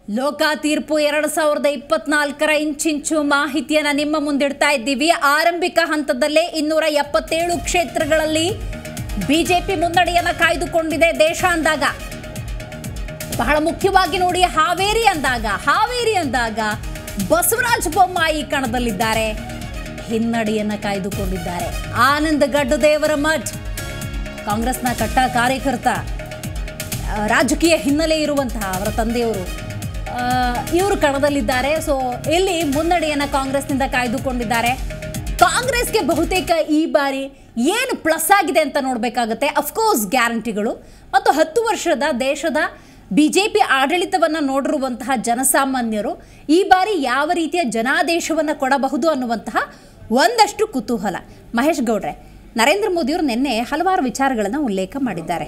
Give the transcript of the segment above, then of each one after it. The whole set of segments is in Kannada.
ಲೋಕ ತೀರ್ಪು ಎರಡು ಸಾವಿರದ ಇಪ್ಪತ್ನಾಲ್ಕರ ಇಂಚಿಂಚು ಮಾಹಿತಿಯನ್ನು ನಿಮ್ಮ ಮುಂದಿಡ್ತಾ ಇದ್ದೀವಿ ಆರಂಭಿಕ ಹಂತದಲ್ಲೇ ಇನ್ನೂರ ಎಪ್ಪತ್ತೇಳು ಕ್ಷೇತ್ರಗಳಲ್ಲಿ ಬಿಜೆಪಿ ಮುನ್ನಡೆಯನ್ನು ಕಾಯ್ದುಕೊಂಡಿದೆ ದೇಶ ಅಂದಾಗ ಬಹಳ ಮುಖ್ಯವಾಗಿ ನೋಡಿ ಹಾವೇರಿ ಅಂದಾಗ ಹಾವೇರಿ ಅಂದಾಗ ಬಸವರಾಜ ಬೊಮ್ಮಾಯಿ ಕಣದಲ್ಲಿದ್ದಾರೆ ಹಿನ್ನಡೆಯನ್ನು ಕಾಯ್ದುಕೊಂಡಿದ್ದಾರೆ ಆನಂದ್ ಗಡ್ಡು ದೇವರ ಮಠ್ ಕಾಂಗ್ರೆಸ್ನ ಕಟ್ಟ ಕಾರ್ಯಕರ್ತ ಆ, ರಾಜಕೀಯ ಹಿನ್ನೆಲೆ ಇರುವಂತಹ ಅವರ ತಂದೆಯವರು ಆ, ಇವರು ಕಣದಲ್ಲಿದ್ದಾರೆ ಸೊ ಇಲ್ಲಿ ಮುನ್ನಡೆಯನ್ನು ಕಾಂಗ್ರೆಸ್ನಿಂದ ಕಾಯ್ದುಕೊಂಡಿದ್ದಾರೆ ಕಾಂಗ್ರೆಸ್ಗೆ ಬಹುತೇಕ ಈ ಬಾರಿ ಏನು ಪ್ಲಸ್ ಆಗಿದೆ ಅಂತ ನೋಡಬೇಕಾಗುತ್ತೆ ಅಫ್ಕೋರ್ಸ್ ಗ್ಯಾರಂಟಿಗಳು ಮತ್ತು ಹತ್ತು ವರ್ಷದ ದೇಶದ ಬಿ ಜೆ ಪಿ ಆಡಳಿತವನ್ನು ನೋಡಿರುವಂತಹ ಜನಸಾಮಾನ್ಯರು ಈ ಬಾರಿ ಯಾವ ರೀತಿಯ ಜನಾದೇಶವನ್ನು ಕೊಡಬಹುದು ಅನ್ನುವಂತಹ ಒಂದಷ್ಟು ಕುತೂಹಲ ಮಹೇಶ್ ಗೌಡ್ರೆ ನರೇಂದ್ರ ಮೋದಿಯವರು ನಿನ್ನೆ ಹಲವಾರು ವಿಚಾರಗಳನ್ನು ಉಲ್ಲೇಖ ಮಾಡಿದ್ದಾರೆ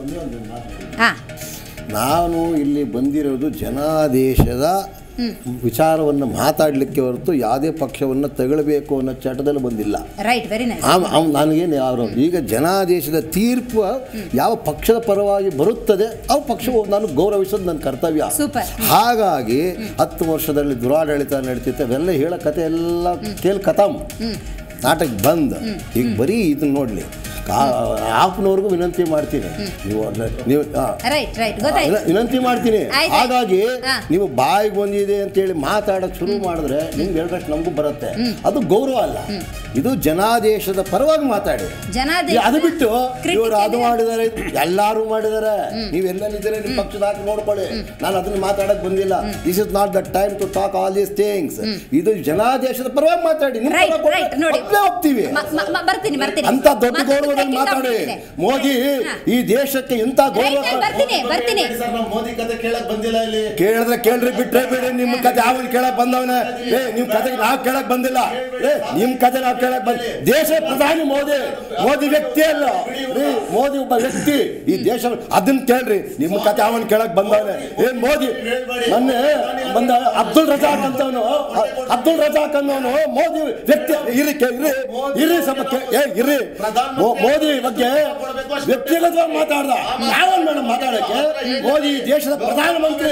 ಹಾಂ ನಾನು ಇಲ್ಲಿ ಬಂದಿರೋದು ಜನಾದೇಶದ ವಿಚಾರವನ್ನು ಮಾತಾಡಲಿಕ್ಕೆ ಹೊರತು ಯಾವುದೇ ಪಕ್ಷವನ್ನು ತಗೊಳ್ಬೇಕು ಅನ್ನೋ ಚಟದಲ್ಲಿ ಬಂದಿಲ್ಲ ರೈಟ್ ವೆರಿ ನೈಸ್ ಆಮ್- ಆಮ್ ನನಗೇನು ಯಾರು ಈಗ ಜನಾದೇಶದ ತೀರ್ಪು ಯಾವ ಪಕ್ಷದ ಪರವಾಗಿ ಬರುತ್ತದೆ ಆ ಪಕ್ಷವು ನಾನು ಗೌರವಿಸೋದು ನನ್ನ ಕರ್ತವ್ಯ Super. ಹಾಗಾಗಿ ಹತ್ತು ವರ್ಷದಲ್ಲಿ ದುರಾಡಳಿತ ನಡೀತಿತ್ತು ಅವೆಲ್ಲ ಹೇಳೋ ಕತೆ ಎಲ್ಲ ಕೇಳಿ ಕಥಮ್ ನಾಟಕ ಬಂದ್ ಈಗ ಬರೀ ಇದನ್ನ ನೋಡಲಿ ಹಾಫ್ನವ್ರಿಗೂ ವಿನಂತಿ ಮಾಡ್ತೀನಿ ನೀವು ಅದನ್ನ- ನೀವು ಆ, ರೈಟ್ ರೈಟ್ ಗೊತ್ತಾಯ್ತು ವಿನ- ವಿನಂತಿ ಮಾಡ್ತೀನಿ ಆಯ್ತು. ಹಾಗಾಗಿ ಹಾ. ನೀವು ಬಾಯಿಗೆ ಬಂದಿದೆ ಅಂತೇಳಿ ಮಾತಾಡಕ್ ಶುರು ಮಾಡಿದ್ರೆ ನಿಮ್ಗೆ ಎರಡರಷ್ಟು ನಮಗೂ ಬರುತ್ತೆ ಅದು ಗೌರವ ಅಲ್ಲ ಇದು ಜನಾದೇಶದ ಪರವಾಗಿ ಮಾತಾಡಿ ಜನಾದೇಶ ಈ ಅದು ಬಿಟ್ಟು Critic ಇವರು ಅದು ಇದೆ. ಮಾಡಿದ್ದಾರೆ ಎಲ್ಲಾರು ಮಾಡಿದ್ದಾರೆ ನೀವು ಎಲ್ಲೆಲ್ಲಿದ್ದೀರಿ ನಿಮ್ಮ ಪಕ್ಷದ ಹಾಕಿ ನೋಡ್ಕೊಳ್ಳಿ ನಾನು ಅದನ್ನ ಮಾತಾಡಕ್ ಬಂದಿಲ್ಲ this is not the time to talk all these things ಇದು ಜನಾದೇಶದ ಪರವಾಗಿ ಮಾತಾಡಿ ನಿಮ್ಮ ರೈಟ್ ಪರ ಕೊಟ್ರೆ ರೈಟ್ ನೋಡಿ ಒಪ್ಲೇ ಹೋಗ್ತೀವಿ ಮ- ಮ- ಮ- ಬರ್ತೀನಿ ಬರ್ತೀನಿ ಅಂತ ದೊಡ್ಡ ಮತ್ತೆ ಗೌರವದಲ್ಲಿ breaking ಮಾತಾಡಿ update ಇದೆ. ಮೋದಿ ಹಾ. ಈ ದೇಶಕ್ಕೆ ಇಂಥ ಗೌರವ Right, right, ಬರ್ತೀನಿ ಬರ್ತೀನಿ ಮೋದಿ ಕತೆ ಕೇಳಕ್ ಬಂದಿಲ್ಲ ಇಲ್ಲಿ ಕೇಳಿದ್ರೆ ಕೇಳ್ರಿ ಬಿಟ್ರೆ ಬಿಡಿ ನಿಮ್ಮ ಕತೆ ಯಾವನ್ ಕೇಳಕ್ ಬಂದವನ ಏ ನಿಮ್ ಕತೆ ನಾವ್ ಕೇಳಕ್ ಬಂದಿಲ್ಲ ಏ ನಿಮ್ ಕತೆ ನಾವ್ ಕೇಳಕ್ ಬಂದ ದೇಶ ಪ್ರಧಾನಿ ಮೋದಿ ಮೋದಿ ವ್ಯಕ್ತಿ ಅಲ್ಲ ರೀ, ಮೋದಿ ಒಬ್ಬ ವ್ಯಕ್ತಿ ಈ ದೇಶ ಅದನ್ನ ಕೇಳ್ರಿ ನಿಮ್ಮ ಕತೆ ಯಾವನ್ ಕೇಳಕ್ ಬಂದವನೆ ಏ ಮೋದಿ ಮೊನ್ನೆ ಬಂದ ಅಬ್ದುಲ್ ರಜಾಕ್ ಅಂತವನು ಅಬ್ದುಲ್ ರಜಾಕ್ ಅನ್ನೋನು ಮೋದಿ ವ್ಯಕ್ತಿ ಇರಿ ಕೇ- ಇರಿ ಇರಿ ಸ್ವಲ್ಪ ಕೇ- ಏ ಇರಿ ಮೋ- ಮೋದಿ ಬಗ್ಗೆ ವ್ಯಕ್ತಿಗತವಾಗಿ ಮಾತಾಡ್ದ ಯಾವನ್ ಮೇಡಮ್ ಮಾತಾಡಕ್ಕೆ ಮೋದಿ ಈ ದೇಶದ ಪ್ರಧಾನಮಂತ್ರಿ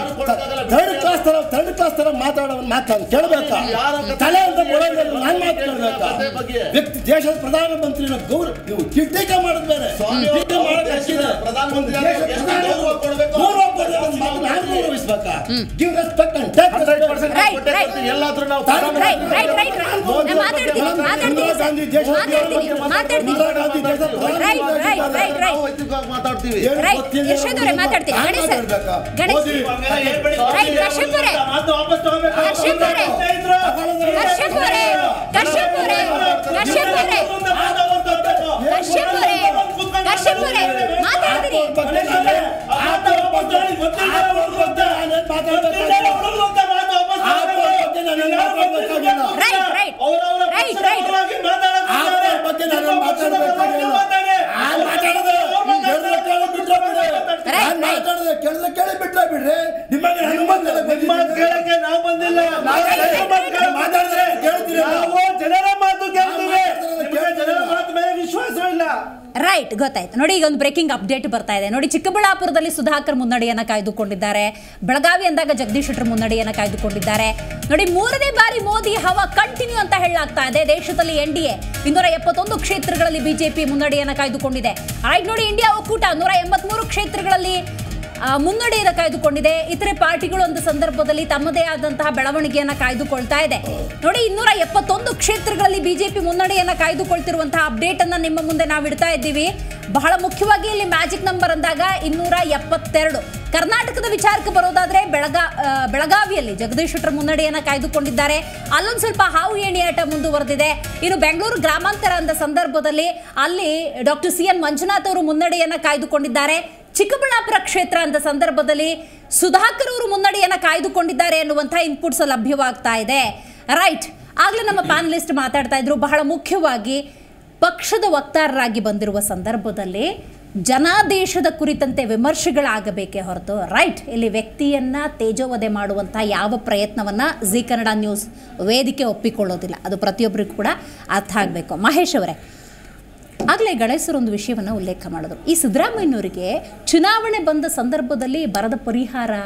ಥರ್ಡ್ ಕ್ಲಾಸ್ ತರ ಥರ್ಡ್ ಕ್ಲಾಸ್ ತರ ಮಾತಾಡೋ ಮಾತಾಡ ಕೇಳ್ಬೇಕಾ ತಲೆ ಅಂತ ಕೊಡೋದಿಲ್ಲ ನಾನು ಮಾತು ಕೇಳ್ಬೇಕಾ ವ್ಯಕ್ತಿ ದೇಶದ ಪ್ರಧಾನಮಂತ್ರಿನ ಗೌರವ ನೀವು ಟೀಕೆ ಮಾಡೋದು ಬೇರೆ ಟೀಕೆ ಮಾಡಕ್ ಹಚ್ಚಿದೆ. ಒಂದು ದೇಶದ ಪ್ರಧಾನಿ ಗೌರವ ಕೊಡ್ಬೇಕು ಅಂತ ಮಾತು ನಾನು ಗೌರವಿಸ್ಬೇಕಾ give respect and take Right, right. ಎಲ್ಲಾದ್ರೂ ನಾವು ರೈಟ್ ರೈಟ್ ರೈಟ್ ರೈಟ್ ನಾನು ಮಾತಾಡ್ತೀನಿ ಮಾತಾಡ್ತೀನಿ ಸರ್. ಮಾತಾಡ್ತೀನಿ ಮಾತಾಡ್ತೀನಿ ರೈಟ್ ರೈಟ್ ರೈಟ್ ರೈಟ್ ಮಾತಾಡ್ತೀವಿ ರೈಟ್ ಯಶೋದ್ ಅವರೇ ಮಾತಾಡ್ತೀನಿ ಗಣೇಶ್ ಸರ್ ಗಣೇಶ್ ರೈಟ್ ಕಶ್ಯಪ್ ಅವರೇ ಕಶ್ಯಪ್ ಅವರೇ ಕಶ್ಯಪ್ ಅವರೇ ಕಶ್ಯಪ್ ಅವರೇ ಕಶ್ಯಪ್ ಅವರೇ ಕಶ್ಯಪ್ ಅವರೇ ಕಶ್ಯಪ್ ಅವರೇ ಮಾತಾಡ್ತೀನಿ ರೈಟ್ ರೈಟ್ ರೈಟ್ ರೈಟ್ ಕೇಳಿದ್ರೆ ಕೇಳಿ ಬಿಟ್ರೆ ಬಿಡ್ರಿ ನಿಮಗೆ ಕೇಳಕ್ಕೆ ನಾವು ಬಂದಿಲ್ಲ ಮಾತಾಡಿದ್ರೆ ಕೇಳ್ತೀರಿ ನಾವು ಜನರ ಮಾತು ಕೇಳ್ತೀವಿ ನಿಮಗೆ ಜನರ ಮಾತು ಮೇಲೆ ವಿಶ್ವಾಸವಿಲ್ಲ ರೈಟ್ ಗೊತ್ತಾಯ್ತು ನೋಡಿ ಈಗ ಒಂದು ಬ್ರೇಕಿಂಗ್ ಅಪ್ಡೇಟ್ ಬರ್ತಾ ಇದೆ ನೋಡಿ ಚಿಕ್ಕಬಳ್ಳಾಪುರದಲ್ಲಿ ಸುಧಾಕರ್ ಮುನ್ನಡೆಯನ್ನ ಕಾಯ್ದುಕೊಂಡಿದ್ದಾರೆ ಬೆಳಗಾವಿ ಅಂದಾಗ ಜಗದೀಶ್ ಶೆಟ್ಟರ್ ಮುನ್ನಡೆಯನ್ನ ಕಾಯ್ದುಕೊಂಡಿದ್ದಾರೆ ನೋಡಿ ಮೂರನೇ ಬಾರಿ ಮೋದಿ ಹವಾ ಕಂಟಿನ್ಯೂ ಅಂತ ಹೇಳಲಾಗ್ತಾ ಇದೆ ದೇಶದಲ್ಲಿ ಎನ್ ಡಿ ಎ ಇನ್ನೂರ ಎಪ್ಪತ್ತೊಂದು ಕ್ಷೇತ್ರಗಳಲ್ಲಿ ಬಿಜೆಪಿ ಮುನ್ನಡೆಯನ್ನ ಕಾಯ್ದುಕೊಂಡಿದೆ ರೈಟ್ ನೋಡಿ ಇಂಡಿಯಾ ಒಕ್ಕೂಟ ನೂರ ಎಂಬತ್ಮೂರು ಕ್ಷೇತ್ರಗಳಲ್ಲಿ ಆ, ಮುನ್ನಡೆಯನ್ನು ಕಾಯ್ದುಕೊಂಡಿದೆ ಇತರೆ ಪಾರ್ಟಿಗಳು ಒಂದು ಸಂದರ್ಭದಲ್ಲಿ ತಮ್ಮದೇ ಆದಂತಹ ಬೆಳವಣಿಗೆಯನ್ನ ಕಾಯ್ದುಕೊಳ್ತಾ ಇದೆ ನೋಡಿ ಇನ್ನೂರ ಎಪ್ಪತ್ತೊಂದು ಕ್ಷೇತ್ರಗಳಲ್ಲಿ ಬಿಜೆಪಿ ಮುನ್ನಡೆಯನ್ನ ಕಾಯ್ದುಕೊಳ್ತಿರುವಂತಹ ಅಪ್ಡೇಟ್ ಅನ್ನ ನಿಮ್ಮ ಮುಂದೆ ನಾವು ಇಡ್ತಾ ಇದ್ದೀವಿ ಬಹಳ ಮುಖ್ಯವಾಗಿ ಇಲ್ಲಿ ಮ್ಯಾಜಿಕ್ ನಂಬರ್ ಅಂದಾಗ ಇನ್ನೂರ ಎಪ್ಪತ್ತೆರಡು ಕರ್ನಾಟಕದ ವಿಚಾರಕ್ಕೆ ಬರೋದಾದ್ರೆ ಬೆಳಗಾ ಆ, ಬೆಳಗಾವಿಯಲ್ಲಿ ಜಗದೀಶ್ ಶೆಟ್ಟರ್ ಮುನ್ನಡೆಯನ್ನ ಕಾಯ್ದುಕೊಂಡಿದ್ದಾರೆ ಅಲ್ಲೊಂದು ಸ್ವಲ್ಪ ಹಾವು ಏಣಿಯಾಟ ಮುಂದುವರೆದಿದೆ ಇನ್ನು ಬೆಂಗಳೂರು ಗ್ರಾಮಾಂತರ ಅಂದ ಸಂದರ್ಭದಲ್ಲಿ ಅಲ್ಲಿ ಡಾಕ್ಟರ್ ಸಿ ಎನ್ ಮಂಜುನಾಥ್ ಅವರು ಮುನ್ನಡೆಯನ್ನ ಕಾಯ್ದುಕೊಂಡಿದ್ದಾರೆ ಚಿಕ್ಕಬಳ್ಳಾಪುರ ಕ್ಷೇತ್ರ ಅಂತ ಸಂದರ್ಭದಲ್ಲಿ ಸುಧಾಕರ್ ಅವರು ಮುನ್ನಡೆಯನ್ನ ಕಾಯ್ದುಕೊಂಡಿದ್ದಾರೆ ಅನ್ನುವಂಥ ಇನ್ಪುಟ್ಸ್ ಲಭ್ಯವಾಗ್ತಾ ಇದೆ ರೈಟ್ ಆಗ್ಲೇ ನಮ್ಮ ಪ್ಯಾನಲಿಸ್ಟ್ ಮಾತಾಡ್ತಾ ಇದ್ರು ಬಹಳ ಮುಖ್ಯವಾಗಿ ಪಕ್ಷದ ವಕ್ತಾರರಾಗಿ ಬಂದಿರುವ ಸಂದರ್ಭದಲ್ಲಿ ಜನಾದೇಶದ ಕುರಿತಂತೆ ವಿಮರ್ಶೆಗಳಾಗಬೇಕೇ ಹೊರತು ರೈಟ್ ಇಲ್ಲಿ ವ್ಯಕ್ತಿಯನ್ನ ತೇಜೋವಧೆ ಮಾಡುವಂಥ ಯಾವ ಪ್ರಯತ್ನವನ್ನ ಜಿ ಕನ್ನಡ ನ್ಯೂಸ್ ವೇದಿಕೆ ಒಪ್ಪಿಕೊಳ್ಳೋದಿಲ್ಲ ಅದು ಪ್ರತಿಯೊಬ್ಬರಿಗೂ ಕೂಡ ಅರ್ಥ ಆಗಬೇಕು ಮಹೇಶ್ ಅವರೇ ಆಗಲೇ ಗಣೇಶರು ಒಂದು ವಿಷಯವನ್ನು ಉಲ್ಲೇಖ ಮಾಡಿದ್ರು ಈ ಸಿದ್ದರಾಮಯ್ಯನವರಿಗೆ ಚುನಾವಣೆ ಬಂದ ಸಂದರ್ಭದಲ್ಲಿ ಬರದ ಪರಿಹಾರ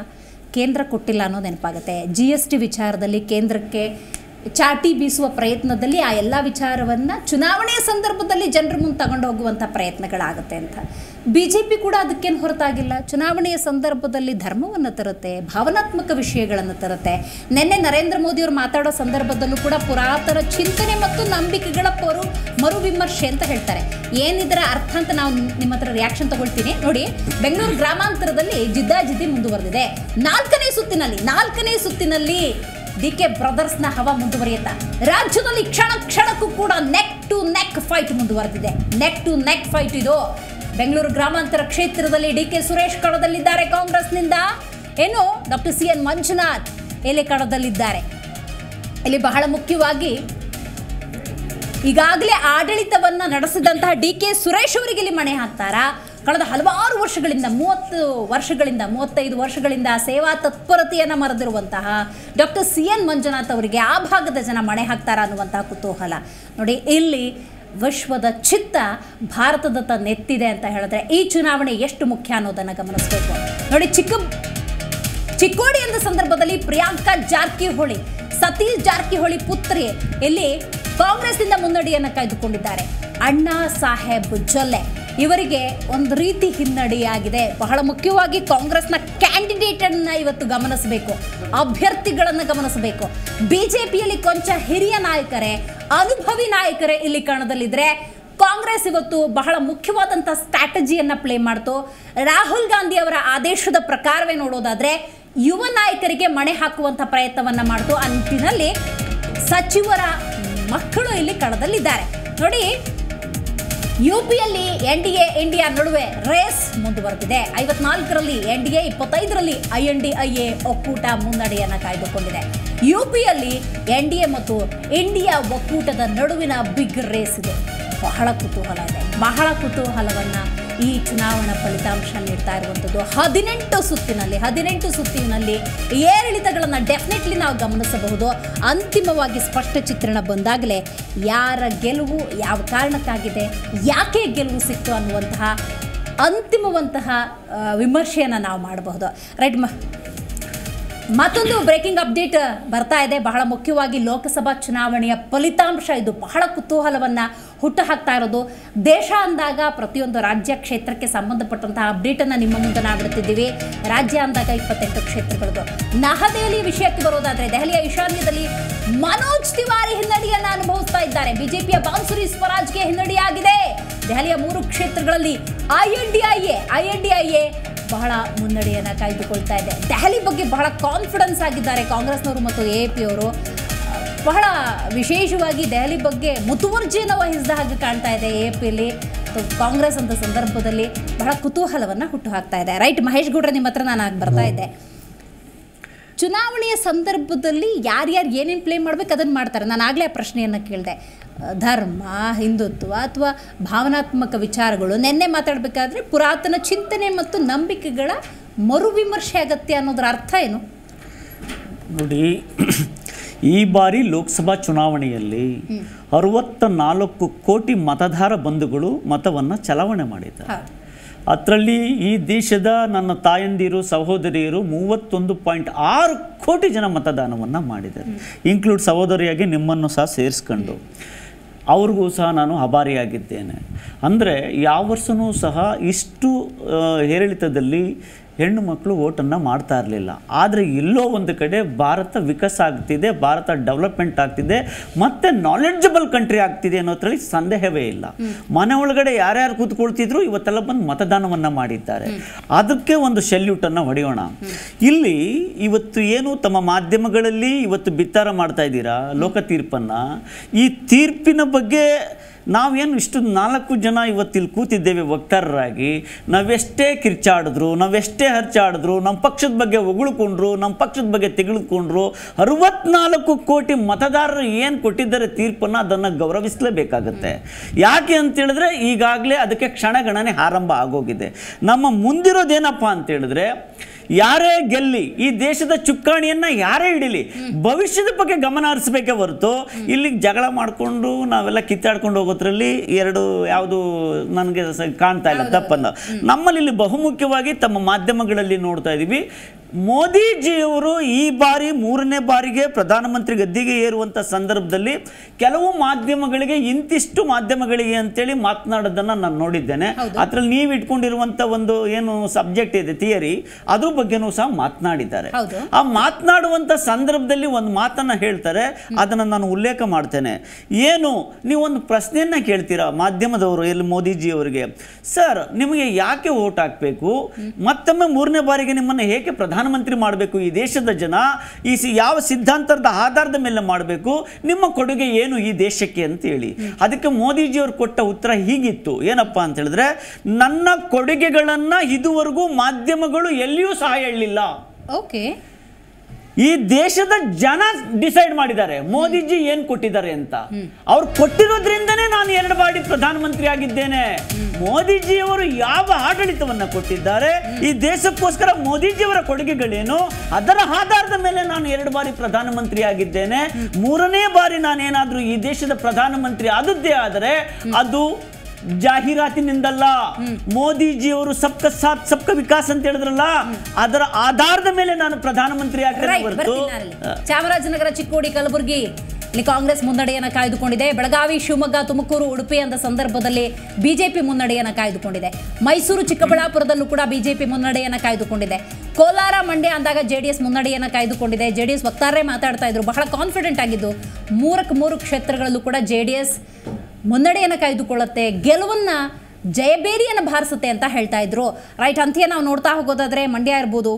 ಕೇಂದ್ರ ಕೊಟ್ಟಿಲ್ಲ ಅನ್ನೋದು ನೆನಪಾಗುತ್ತೆ ಜಿ ಎಸ್ ಟಿ ವಿಚಾರದಲ್ಲಿ ಕೇಂದ್ರಕ್ಕೆ ಚಾಟಿ ಬೀಸುವ ಪ್ರಯತ್ನದಲ್ಲಿ ಆ ಎಲ್ಲ ವಿಚಾರವನ್ನು ಚುನಾವಣೆಯ ಸಂದರ್ಭದಲ್ಲಿ ಜನರ ಮುಂದೆ ತಗೊಂಡು ಹೋಗುವಂಥ ಪ್ರಯತ್ನಗಳಾಗುತ್ತೆ ಅಂತ ಬಿ ಜೆ ಪಿ ಕೂಡ ಅದಕ್ಕೇನು ಹೊರತಾಗಿಲ್ಲ ಚುನಾವಣೆಯ ಸಂದರ್ಭದಲ್ಲಿ ಧರ್ಮವನ್ನು ತರುತ್ತೆ ಭಾವನಾತ್ಮಕ ವಿಷಯಗಳನ್ನು ತರುತ್ತೆ ನಿನ್ನೆ ನರೇಂದ್ರ ಮೋದಿಯವರು ಮಾತಾಡೋ ಸಂದರ್ಭದಲ್ಲೂ ಕೂಡ ಪುರಾತನ ಚಿಂತನೆ ಮತ್ತು ನಂಬಿಕೆಗಳ ಪರು ಮರು ವಿಮರ್ಶೆ ಅಂತ ಹೇಳ್ತಾರೆ ಏನಿದರ ಅರ್ಥ ಅಂತ ನಾವು ನಿಮ್ಮ ಹತ್ರ ರಿಯಾಕ್ಷನ್ ತಗೊಳ್ತೀನಿ ನೋಡಿ ಬೆಂಗಳೂರು ಗ್ರಾಮಾಂತರದಲ್ಲಿ ಜಿದ್ದಾಜಿದ್ದಿ ಮುಂದುವರೆದಿದೆ ನಾಲ್ಕನೇ ಸುತ್ತಿನಲ್ಲಿ ನಾಲ್ಕನೇ ಸುತ್ತಿನಲ್ಲಿ ಡಿ ಕೆ ಬ್ರದರ್ಸ್ನ ಹವಾ ಮುಂದುವರಿಯುತ್ತಾ ರಾಜ್ಯದಲ್ಲಿ ಕ್ಷಣ ಕ್ಷಣಕ್ಕೂ ಕೂಡ ನೆಕ್ ಟು ನೆಕ್ ಫೈಟ್ ಮುಂದುವರೆದಿದೆ ನೆಕ್ ಟು ನೆಕ್ ಫೈಟ್ ಇದು ಬೆಂಗಳೂರು ಗ್ರಾಮಾಂತರ ಕ್ಷೇತ್ರದಲ್ಲಿ ಡಿ ಕೆ ಸುರೇಶ್ ಕಣದಲ್ಲಿದ್ದಾರೆ ಕಾಂಗ್ರೆಸ್ನಿಂದ ಏನು ಡಾಕ್ಟರ್ ಸಿ ಎನ್ ಮಂಜುನಾಥ್ ಎಲೆ ಕಣದಲ್ಲಿದ್ದಾರೆ ಇಲ್ಲಿ ಬಹಳ ಮುಖ್ಯವಾಗಿ ಈಗಾಗಲೇ ಆಡಳಿತವನ್ನ ನಡೆಸಿದಂತಹ ಡಿ ಕೆ ಸುರೇಶ್ ಅವರಿಗೆ ಇಲ್ಲಿ ಮಣೆ ಹಾಕ್ತಾರಾ ಕಳೆದ ಹಲವಾರು ವರ್ಷಗಳಿಂದ ಮೂವತ್ತು ವರ್ಷಗಳಿಂದ ಮೂವತ್ತೈದು ವರ್ಷಗಳಿಂದ ಸೇವಾ ತತ್ಪರತೆಯನ್ನು ಮರೆದಿರುವಂತಹ ಡಾಕ್ಟರ್ ಸಿ ಎನ್ ಮಂಜುನಾಥ್ ಅವರಿಗೆ ಆ ಭಾಗದ ಜನ ಮಣೆ ಹಾಕ್ತಾರಾ ಅನ್ನುವಂತಹ ಕುತೂಹಲ ನೋಡಿ ಇಲ್ಲಿ ವಿಶ್ವದ ಚಿತ್ತ ಭಾರತದತ್ತ ನೆತ್ತಿದೆ ಅಂತ ಹೇಳಿದ್ರೆ ಈ ಚುನಾವಣೆ ಎಷ್ಟು ಮುಖ್ಯ ಅನ್ನೋದನ್ನು ಗಮನಿಸಬೇಕು ನೋಡಿ ಚಿಕ್ಕ ಚಿಕ್ಕೋಡಿ ಎಂದ ಸಂದರ್ಭದಲ್ಲಿ ಪ್ರಿಯಾಂಕಾ ಜಾರಕಿಹೊಳಿ ಸತೀಶ್ ಜಾರಕಿಹೊಳಿ ಪುತ್ರಿ ಇಲ್ಲಿ ಕಾಂಗ್ರೆಸ್ನಿಂದ ಮುನ್ನಡೆಯನ್ನು ಕಾಯ್ದುಕೊಂಡಿದ್ದಾರೆ ಅಣ್ಣಾ ಸಾಹೇಬ್ ಜೊಲ್ಲೆ ಇವರಿಗೆ ಒಂದು ರೀತಿ ಹಿನ್ನಡೆಯಾಗಿದೆ ಬಹಳ ಮುಖ್ಯವಾಗಿ ಕಾಂಗ್ರೆಸ್ನ ಕ್ಯಾಂಡಿಡೇಟ್ ಅನ್ನ ಇವತ್ತು ಗಮನಿಸಬೇಕು ಅಭ್ಯರ್ಥಿಗಳನ್ನು ಗಮನಿಸಬೇಕು ಬಿಜೆಪಿಯಲ್ಲಿ ಕೊಂಚ ಹಿರಿಯ ನಾಯಕರೇ ಅನುಭವಿ ನಾಯಕರೇ ಇಲ್ಲಿ ಕಣದಲ್ಲಿದ್ರೆ ಕಾಂಗ್ರೆಸ್ ಇವತ್ತು ಬಹಳ ಮುಖ್ಯವಾದಂಥ ಸ್ಟ್ರಾಟಜಿಯನ್ನು ಪ್ಲೇ ಮಾಡ್ತು ರಾಹುಲ್ ಗಾಂಧಿ ಅವರ ಆದೇಶದ ಪ್ರಕಾರವೇ ನೋಡೋದಾದ್ರೆ ಯುವ ನಾಯಕರಿಗೆ ಮಣೆ ಹಾಕುವಂಥ ಪ್ರಯತ್ನವನ್ನ ಮಾಡ್ತು ಆ ನಿಟ್ಟಿನಲ್ಲಿ ಸಚಿವರ ಮಕ್ಕಳು ಇಲ್ಲಿ ಕಣದಲ್ಲಿದ್ದಾರೆ ನೋಡಿ ಯು ಪಿಯಲ್ಲಿ ಎನ್ ಡಿ ಎ ಇಂಡಿಯಾ ನಡುವೆ ರೇಸ್ ಮುಂದುವರೆದಿದೆ ಐವತ್ನಾಲ್ಕರಲ್ಲಿ ಎನ್ ಡಿ ಎ ಇಪ್ಪತ್ತೈದರಲ್ಲಿ I N D I A ಒಕ್ಕೂಟ ಮುನ್ನಡೆಯನ್ನು ಕಾಯ್ದುಕೊಂಡಿದೆ ಯು ಪಿಯಲ್ಲಿ ಎನ್ ಡಿ ಎ ಮತ್ತು ಇಂಡಿಯಾ ಒಕ್ಕೂಟದ ನಡುವಿನ ಬಿಗ್ ರೇಸ್ ಇದೆ ಬಹಳ ಕುತೂಹಲ ಇದೆ ಬಹಳ ಕುತೂಹಲವನ್ನ ಈ ಚುನಾವಣಾ ಫಲಿತಾಂಶ ನೀಡ್ತಾ ಇರುವಂಥದ್ದು ಹದಿನೆಂಟು ಸುತ್ತಿನಲ್ಲಿ ಹದಿನೆಂಟು ಸುತ್ತಿನಲ್ಲಿ ಏರಿಳಿತಗಳನ್ನು ಡೆಫಿನೆಟ್ಲಿ ನಾವು ಗಮನಿಸಬಹುದು ಅಂತಿಮವಾಗಿ ಸ್ಪಷ್ಟ ಚಿತ್ರಣ ಬಂದಾಗಲೇ ಯಾರ ಗೆಲುವು ಯಾವ ಕಾರಣಕ್ಕಾಗಿದೆ ಯಾಕೆ ಗೆಲುವು ಸಿಕ್ತು ಅನ್ನುವಂತಹ ಅಂತಿಮವಂತಹ ವಿಮರ್ಶೆಯನ್ನು ನಾವು ಮಾಡಬಹುದು ರೈಟ್ ಮ ಮತ್ತೊಂದು ಬ್ರೇಕಿಂಗ್ ಅಪ್ಡೇಟ್ ಬರ್ತಾ ಇದೆ ಬಹಳ ಮುಖ್ಯವಾಗಿ ಲೋಕಸಭಾ ಚುನಾವಣೆಯ ಫಲಿತಾಂಶ ಇದು ಬಹಳ ಕುತೂಹಲವನ್ನ ಹುಟ್ಟು ಹಾಕ್ತಾ ಇರೋದು ದೇಶ ಅಂದಾಗ ಪ್ರತಿಯೊಂದು ರಾಜ್ಯ ಕ್ಷೇತ್ರಕ್ಕೆ ಸಂಬಂಧಪಟ್ಟಂತಹ ಅಪ್ಡೇಟನ್ನು ನಿಮ್ಮ ಮುಂದೆ ನಾವು ಬಿಡ್ತಿದ್ದೀವಿ ರಾಜ್ಯ ಅಂದಾಗ ಇಪ್ಪತ್ತೆಂಟು ಕ್ಷೇತ್ರಗಳದು ನವದೆಹಲಿ ವಿಷಯಕ್ಕೆ ಬರೋದಾದ್ರೆ ದೆಹಲಿಯ ಈಶಾನ್ಯದಲ್ಲಿ ಮನೋಜ್ ತಿವಾರಿ ಹಿನ್ನಡೆಯನ್ನ ಅನುಭವಿಸ್ತಾ ಇದ್ದಾರೆ ಬಿಜೆಪಿಯ ಬಾನ್ಸುರಿ ಸ್ವರಾಜ್ಗೆ ಹಿನ್ನಡೆಯಾಗಿದೆ ದೆಹಲಿಯ ಮೂರು ಕ್ಷೇತ್ರಗಳಲ್ಲಿ I N D I A I N D I A ಬಹಳ ಮುನ್ನಡೆಯನ್ನು ಕಾಯ್ದುಕೊಳ್ತಾ ಇದೆ ದೆಹಲಿ ಬಗ್ಗೆ ಬಹಳ ಕಾನ್ಫಿಡೆನ್ಸ್ ಆಗಿದ್ದಾರೆ ಕಾಂಗ್ರೆಸ್ನವರು ಮತ್ತು ಎ ಪಿ ಅವರು ಬಹಳ ವಿಶೇಷವಾಗಿ ದೆಹಲಿ ಬಗ್ಗೆ ಮುತುವರ್ಜಿಯನ್ನು ವಹಿಸಿದ ಹಾಗೆ ಕಾಣ್ತಾ ಇದೆ ಎ ಪಿಯಲ್ಲಿ ಕಾಂಗ್ರೆಸ್ ಅಂತ ಸಂದರ್ಭದಲ್ಲಿ ಬಹಳ ಕುತೂಹಲವನ್ನು ಹುಟ್ಟು ಹಾಕ್ತಾ ಇದೆ ರೈಟ್ ಮಹೇಶ್ ಗೌಡ್ರೆ ನಿಮ್ಮ ಹತ್ರ ನಾನು ಆಗಿ ಬರ್ತಾ ಇದ್ದೆ ಚುನಾವಣೆಯ ಸಂದರ್ಭದಲ್ಲಿ ಯಾರ್ಯಾರು ಏನೇನು ಪ್ಲೇ ಮಾಡ್ಬೇಕು ಅದನ್ನು ಮಾಡ್ತಾರೆ ನಾನು ಆಗಲೇ ಆ ಪ್ರಶ್ನೆಯನ್ನು ಕೇಳಿದೆ ಧರ್ಮ ಹಿಂದುತ್ವ ಅಥವಾ ಭಾವನಾತ್ಮಕ ವಿಚಾರಗಳು ನಿನ್ನೆ ಮಾತಾಡಬೇಕಾದ್ರೆ ಪುರಾತನ ಚಿಂತನೆ ಮತ್ತು ನಂಬಿಕೆಗಳ ಮರುವಿಮರ್ಶೆ ಅಗತ್ಯ ಅನ್ನೋದರ ಅರ್ಥ ಏನು ನೋಡಿ ಈ ಬಾರಿ ಲೋಕಸಭಾ ಚುನಾವಣೆಯಲ್ಲಿ ಅರವತ್ತ ನಾಲ್ಕು ಕೋಟಿ ಮತದಾರ ಬಂಧುಗಳು ಮತವನ್ನು ಚಲಾವಣೆ ಮಾಡಿದ್ದಾರೆ ಹೌದು ಅದರಲ್ಲಿ ಈ ದೇಶದ ನನ್ನ ತಾಯಂದಿರು ಸಹೋದರಿಯರು ಮೂವತ್ತೊಂದು ಪಾಯಿಂಟ್ ಆರು ಕೋಟಿ ಜನ ಮತದಾನವನ್ನು ಮಾಡಿದ್ದಾರೆ ಇನ್ಕ್ಲೂಡ್ ಸಹೋದರಿಯಾಗಿ ನಿಮ್ಮನ್ನು ಸಹ ಸೇರಿಸ್ಕೊಂಡು ಅವ್ರಿಗೂ ಸಹ ನಾನು ಆಭಾರಿಯಾಗಿದ್ದೇನೆ ಅಂದರೆ ಯಾವ ವರ್ಷವೂ ಸಹ ಇಷ್ಟು ಆ, ಏರಿಳಿತದಲ್ಲಿ ಹೆಣ್ಣು ಮಕ್ಕಳು ಓಟನ್ನು ಮಾಡ್ತಾ ಇರಲಿಲ್ಲ ಆದರೆ ಎಲ್ಲೋ ಒಂದು ಕಡೆ ಭಾರತ ವಿಕಾಸ ಆಗ್ತಿದೆ ಭಾರತ ಡೆವಲಪ್ಮೆಂಟ್ ಆಗ್ತಿದೆ ಮತ್ತು ನಾಲೆಡ್ಜಬಲ್ ಕಂಟ್ರಿ ಆಗ್ತಿದೆ ಅನ್ನೋದ್ರಲ್ಲಿ ಸಂದೇಹವೇ ಇಲ್ಲ ಮನೆ ಒಳಗಡೆ ಯಾರ್ಯಾರು ಕೂತ್ಕೊಳ್ತಿದ್ರು ಇವತ್ತೆಲ್ಲ ಬಂದು ಮತದಾನವನ್ನು ಮಾಡಿದ್ದಾರೆ ಅದಕ್ಕೆ ಒಂದು ಸೆಲ್ಯೂಟನ್ನು ಹೊಡೆಯೋಣ ಇಲ್ಲಿ ಇವತ್ತು ಏನು ತಮ್ಮ ಮಾಧ್ಯಮಗಳಲ್ಲಿ ಇವತ್ತು ಬಿತ್ತಾರ ಮಾಡ್ತಾ ಇದ್ದೀರಾ ಲೋಕ ತೀರ್ಪನ್ನು ಈ ತೀರ್ಪಿನ ಬಗ್ಗೆ ನಾವೇನು ಇಷ್ಟು ನಾಲ್ಕು ಜನ ಇವತ್ತಿಲ್ಲಿ ಕೂತಿದ್ದೇವೆ ವಕ್ತಾರರಾಗಿ ನಾವೆಷ್ಟೇ ಕಿರ್ಚಾಡಿದ್ರು ನಾವೆಷ್ಟೇ ಹರ್ಚಾಡಿದ್ರು ನಮ್ಮ ಪಕ್ಷದ ಬಗ್ಗೆ ಹೊಗಳ್ಕೊಂಡ್ರು ನಮ್ಮ ಪಕ್ಷದ ಬಗ್ಗೆ ತೆಗೆದುಕೊಂಡ್ರು ಅರವತ್ನಾಲ್ಕು ಕೋಟಿ ಮತದಾರರು ಏನು ಕೊಟ್ಟಿದ್ದಾರೆ ತೀರ್ಪನ್ನು ಅದನ್ನು ಗೌರವಿಸಲೇಬೇಕಾಗತ್ತೆ ಯಾಕೆ ಅಂತ ಹೇಳಿದ್ರೆ ಈಗಾಗಲೇ ಅದಕ್ಕೆ ಕ್ಷಣಗಣನೆ ಆರಂಭ ಆಗೋಗಿದೆ ನಮ್ಮ ಮುಂದಿರೋದೇನಪ್ಪ ಅಂತ ಹೇಳಿದ್ರೆ ಯಾರೇ ಗೆಲ್ಲಿ ಈ ದೇಶದ ಚುಕ್ಕಾಣಿಯನ್ನ ಯಾರೇ ಹಿಡಿಲಿ ಭವಿಷ್ಯದ ಬಗ್ಗೆ ಗಮನ ಹರಿಸ್ಬೇಕೇ ಹೊರತು ಇಲ್ಲಿ ಜಗಳ ಮಾಡಿಕೊಂಡು ನಾವೆಲ್ಲ ಕಿತ್ತಾಡ್ಕೊಂಡು ಹೋಗೋದ್ರಲ್ಲಿ ಎರಡು ಯಾವುದು ನನಗೆ ಸ- ಕಾಣ್ತಾ ಇಲ್ಲ ತಪ್ಪನ್ನ ನಮ್ಮಲ್ಲಿ ಇಲ್ಲಿ ಬಹುಮುಖ್ಯವಾಗಿ ತಮ್ಮ ಮಾಧ್ಯಮಗಳಲ್ಲಿ ನೋಡ್ತಾ ಇದ್ದೀವಿ ಮೋದಿಜಿಯವರು ಈ ಬಾರಿ ಮೂರನೇ ಬಾರಿಗೆ ಪ್ರಧಾನಮಂತ್ರಿ ಗದ್ದಿಗೆ ಏರುವಂಥ ಸಂದರ್ಭದಲ್ಲಿ ಕೆಲವು ಮಾಧ್ಯಮಗಳಿಗೆ ಇಂತಿಷ್ಟು ಮಾಧ್ಯಮಗಳಿಗೆ ಅಂತೇಳಿ ಮಾತನಾಡೋದನ್ನ ನಾನು ನೋಡಿದ್ದೇನೆ ಹೌದು. ಅದ್ರಲ್ಲಿ ನೀವು ಇಟ್ಕೊಂಡಿರುವಂಥ ಒಂದು ಏನು ಸಬ್ಜೆಕ್ಟ್ ಇದೆ ಥಿಯರಿ ಅದ್ರ ಬಗ್ಗೆನೂ ಸಹ ಮಾತನಾಡಿದ್ದಾರೆ ಹೌದು. ಆ ಮಾತನಾಡುವಂಥ ಸಂದರ್ಭದಲ್ಲಿ ಒಂದು ಮಾತನ್ನ ಹೇಳ್ತಾರೆ ಅದನ್ನು ನಾನು ಉಲ್ಲೇಖ ಮಾಡ್ತೇನೆ ಏನು ನೀವು ಒಂದು ಪ್ರಶ್ನೆಯನ್ನ ಕೇಳ್ತೀರಾ ಮಾಧ್ಯಮದವರು ಎಲ್ಲಿ ಮೋದಿಜಿ ಅವರಿಗೆ ಸರ್ ನಿಮಗೆ ಯಾಕೆ ಓಟ್ ಹಾಕಬೇಕು ಮತ್ತೊಮ್ಮೆ ಮೂರನೇ ಬಾರಿಗೆ ನಿಮ್ಮನ್ನು ಹೇಗೆ ಪ್ರಧಾನಮಂತ್ರಿ ಮಾಡಬೇಕು ಈ ದೇಶದ ಜನ ಈ ಸಿ- ಯಾವ ಸಿದ್ಧಾಂತದ ಆಧಾರದ ಮೇಲೆ ಮಾಡಬೇಕು ನಿಮ್ಮ ಕೊಡುಗೆ ಏನು ಈ ದೇಶಕ್ಕೆ ಅಂತ ಹೇಳಿ ಅದಕ್ಕೆ ಮೋದಿಜಿಯವರು ಕೊಟ್ಟ ಉತ್ತರ ಹೀಗಿತ್ತು ಏನಪ್ಪ ಅಂತ ಹೇಳಿದ್ರೆ ನನ್ನ ಕೊಡುಗೆಗಳನ್ನ ಇದುವರೆಗೂ ಮಾಧ್ಯಮಗಳು ಎಲ್ಲಿಯೂ ಸಹ ಹೇಳಲಿಲ್ಲ ಓಕೆ ಈ ದೇಶದ ಜನ ಡಿಸೈಡ್ ಮಾಡಿದ್ದಾರೆ ಮೋದಿಜಿ ಏನ್ ಕೊಟ್ಟಿದ್ದಾರೆ ಅಂತ ಅವ್ರು ಕೊಟ್ಟಿರೋದ್ರಿಂದನೇ ನಾನು ಎರಡು ಬಾರಿ ಪ್ರಧಾನಮಂತ್ರಿ ಆಗಿದ್ದೇನೆ ಮೋದಿಜಿಯವರು ಯಾವ ಆಡಳಿತವನ್ನ ಕೊಟ್ಟಿದ್ದಾರೆ ಈ ದೇಶಕ್ಕೋಸ್ಕರ ಮೋದಿಜಿಯವರ ಕೊಡುಗೆಗಳೇನು ಅದರ ಆಧಾರದ ಮೇಲೆ ನಾನು ಎರಡು ಬಾರಿ ಪ್ರಧಾನಮಂತ್ರಿ ಆಗಿದ್ದೇನೆ ಮೂರನೇ ಬಾರಿ ನಾನೇನಾದ್ರೂ ಈ ದೇಶದ ಪ್ರಧಾನಮಂತ್ರಿ ಆದದ್ದೇ ಆದರೆ ಅದು ಜಾಹೀರಾತಿನಿಂದಲ್ಲ ಮೋದಿಜಿಯವರು ಸಬ್ಕ ಸಾಥ್ ಸಬ್ಕ ವಿಕಾಸ್ ಅಂತ ಹೇಳಿದ್ರಲ್ಲ ಅದರ ಆಧಾರದ ಮೇಲೆ ನಾನು ಪ್ರಧಾನಮಂತ್ರಿ ಆಗ್ತೇನೆ ರೈಟ್ ಹೊರತು ಬರ್ತೀನಿ ನಾನಲ್ಲಿ. ಚಾಮರಾಜನಗರ ಚಿಕ್ಕೋಡಿ ಕಲಬುರಗಿ ಇಲ್ಲಿ ಕಾಂಗ್ರೆಸ್ ಮುನ್ನಡೆಯನ್ನು ಕಾಯ್ದುಕೊಂಡಿದೆ ಬೆಳಗಾವಿ ಶಿವಮೊಗ್ಗ ತುಮಕೂರು ಉಡುಪಿ ಅಂತ ಸಂದರ್ಭದಲ್ಲಿ ಬಿಜೆಪಿ ಮುನ್ನಡೆಯನ್ನು ಕಾಯ್ದುಕೊಂಡಿದೆ ಮೈಸೂರು ಚಿಕ್ಕಬಳ್ಳಾಪುರದಲ್ಲೂ ಕೂಡ ಬಿಜೆಪಿ ಮುನ್ನಡೆಯನ್ನು ಕಾಯ್ದುಕೊಂಡಿದೆ ಕೋಲಾರ ಮಂಡ್ಯ ಅಂದಾಗ ಜೆಡಿಎಸ್ ಮುನ್ನಡೆಯನ್ನು ಕಾಯ್ದುಕೊಂಡಿದೆ ಜೆಡಿಎಸ್ ವಕ್ತಾರರೇ ಮಾತಾಡ್ತಾ ಇದ್ರು ಬಹಳ ಕಾನ್ಫಿಡೆಂಟ್ ಆಗಿದ್ದು ಮೂರಕ್ಕೆ ಮೂರು ಕ್ಷೇತ್ರಗಳಲ್ಲೂ ಕೂಡ ಜೆಡಿಎಸ್ ಮುನ್ನಡೆಯನ್ನು ಕಾಯ್ದುಕೊಳ್ಳುತ್ತೆ ಗೆಲುವನ್ನ ಜಯಬೇರಿಯನ್ನು ಬಾರಿಸುತ್ತೆ ಅಂತ ಹೇಳ್ತಾ ಇದ್ರು ರೈಟ್ ಅಂತ್ಯ ನಾವು ನೋಡ್ತಾ ಹೋಗೋದಾದ್ರೆ ಮಂಡ್ಯ ಇರ್ಬೋದು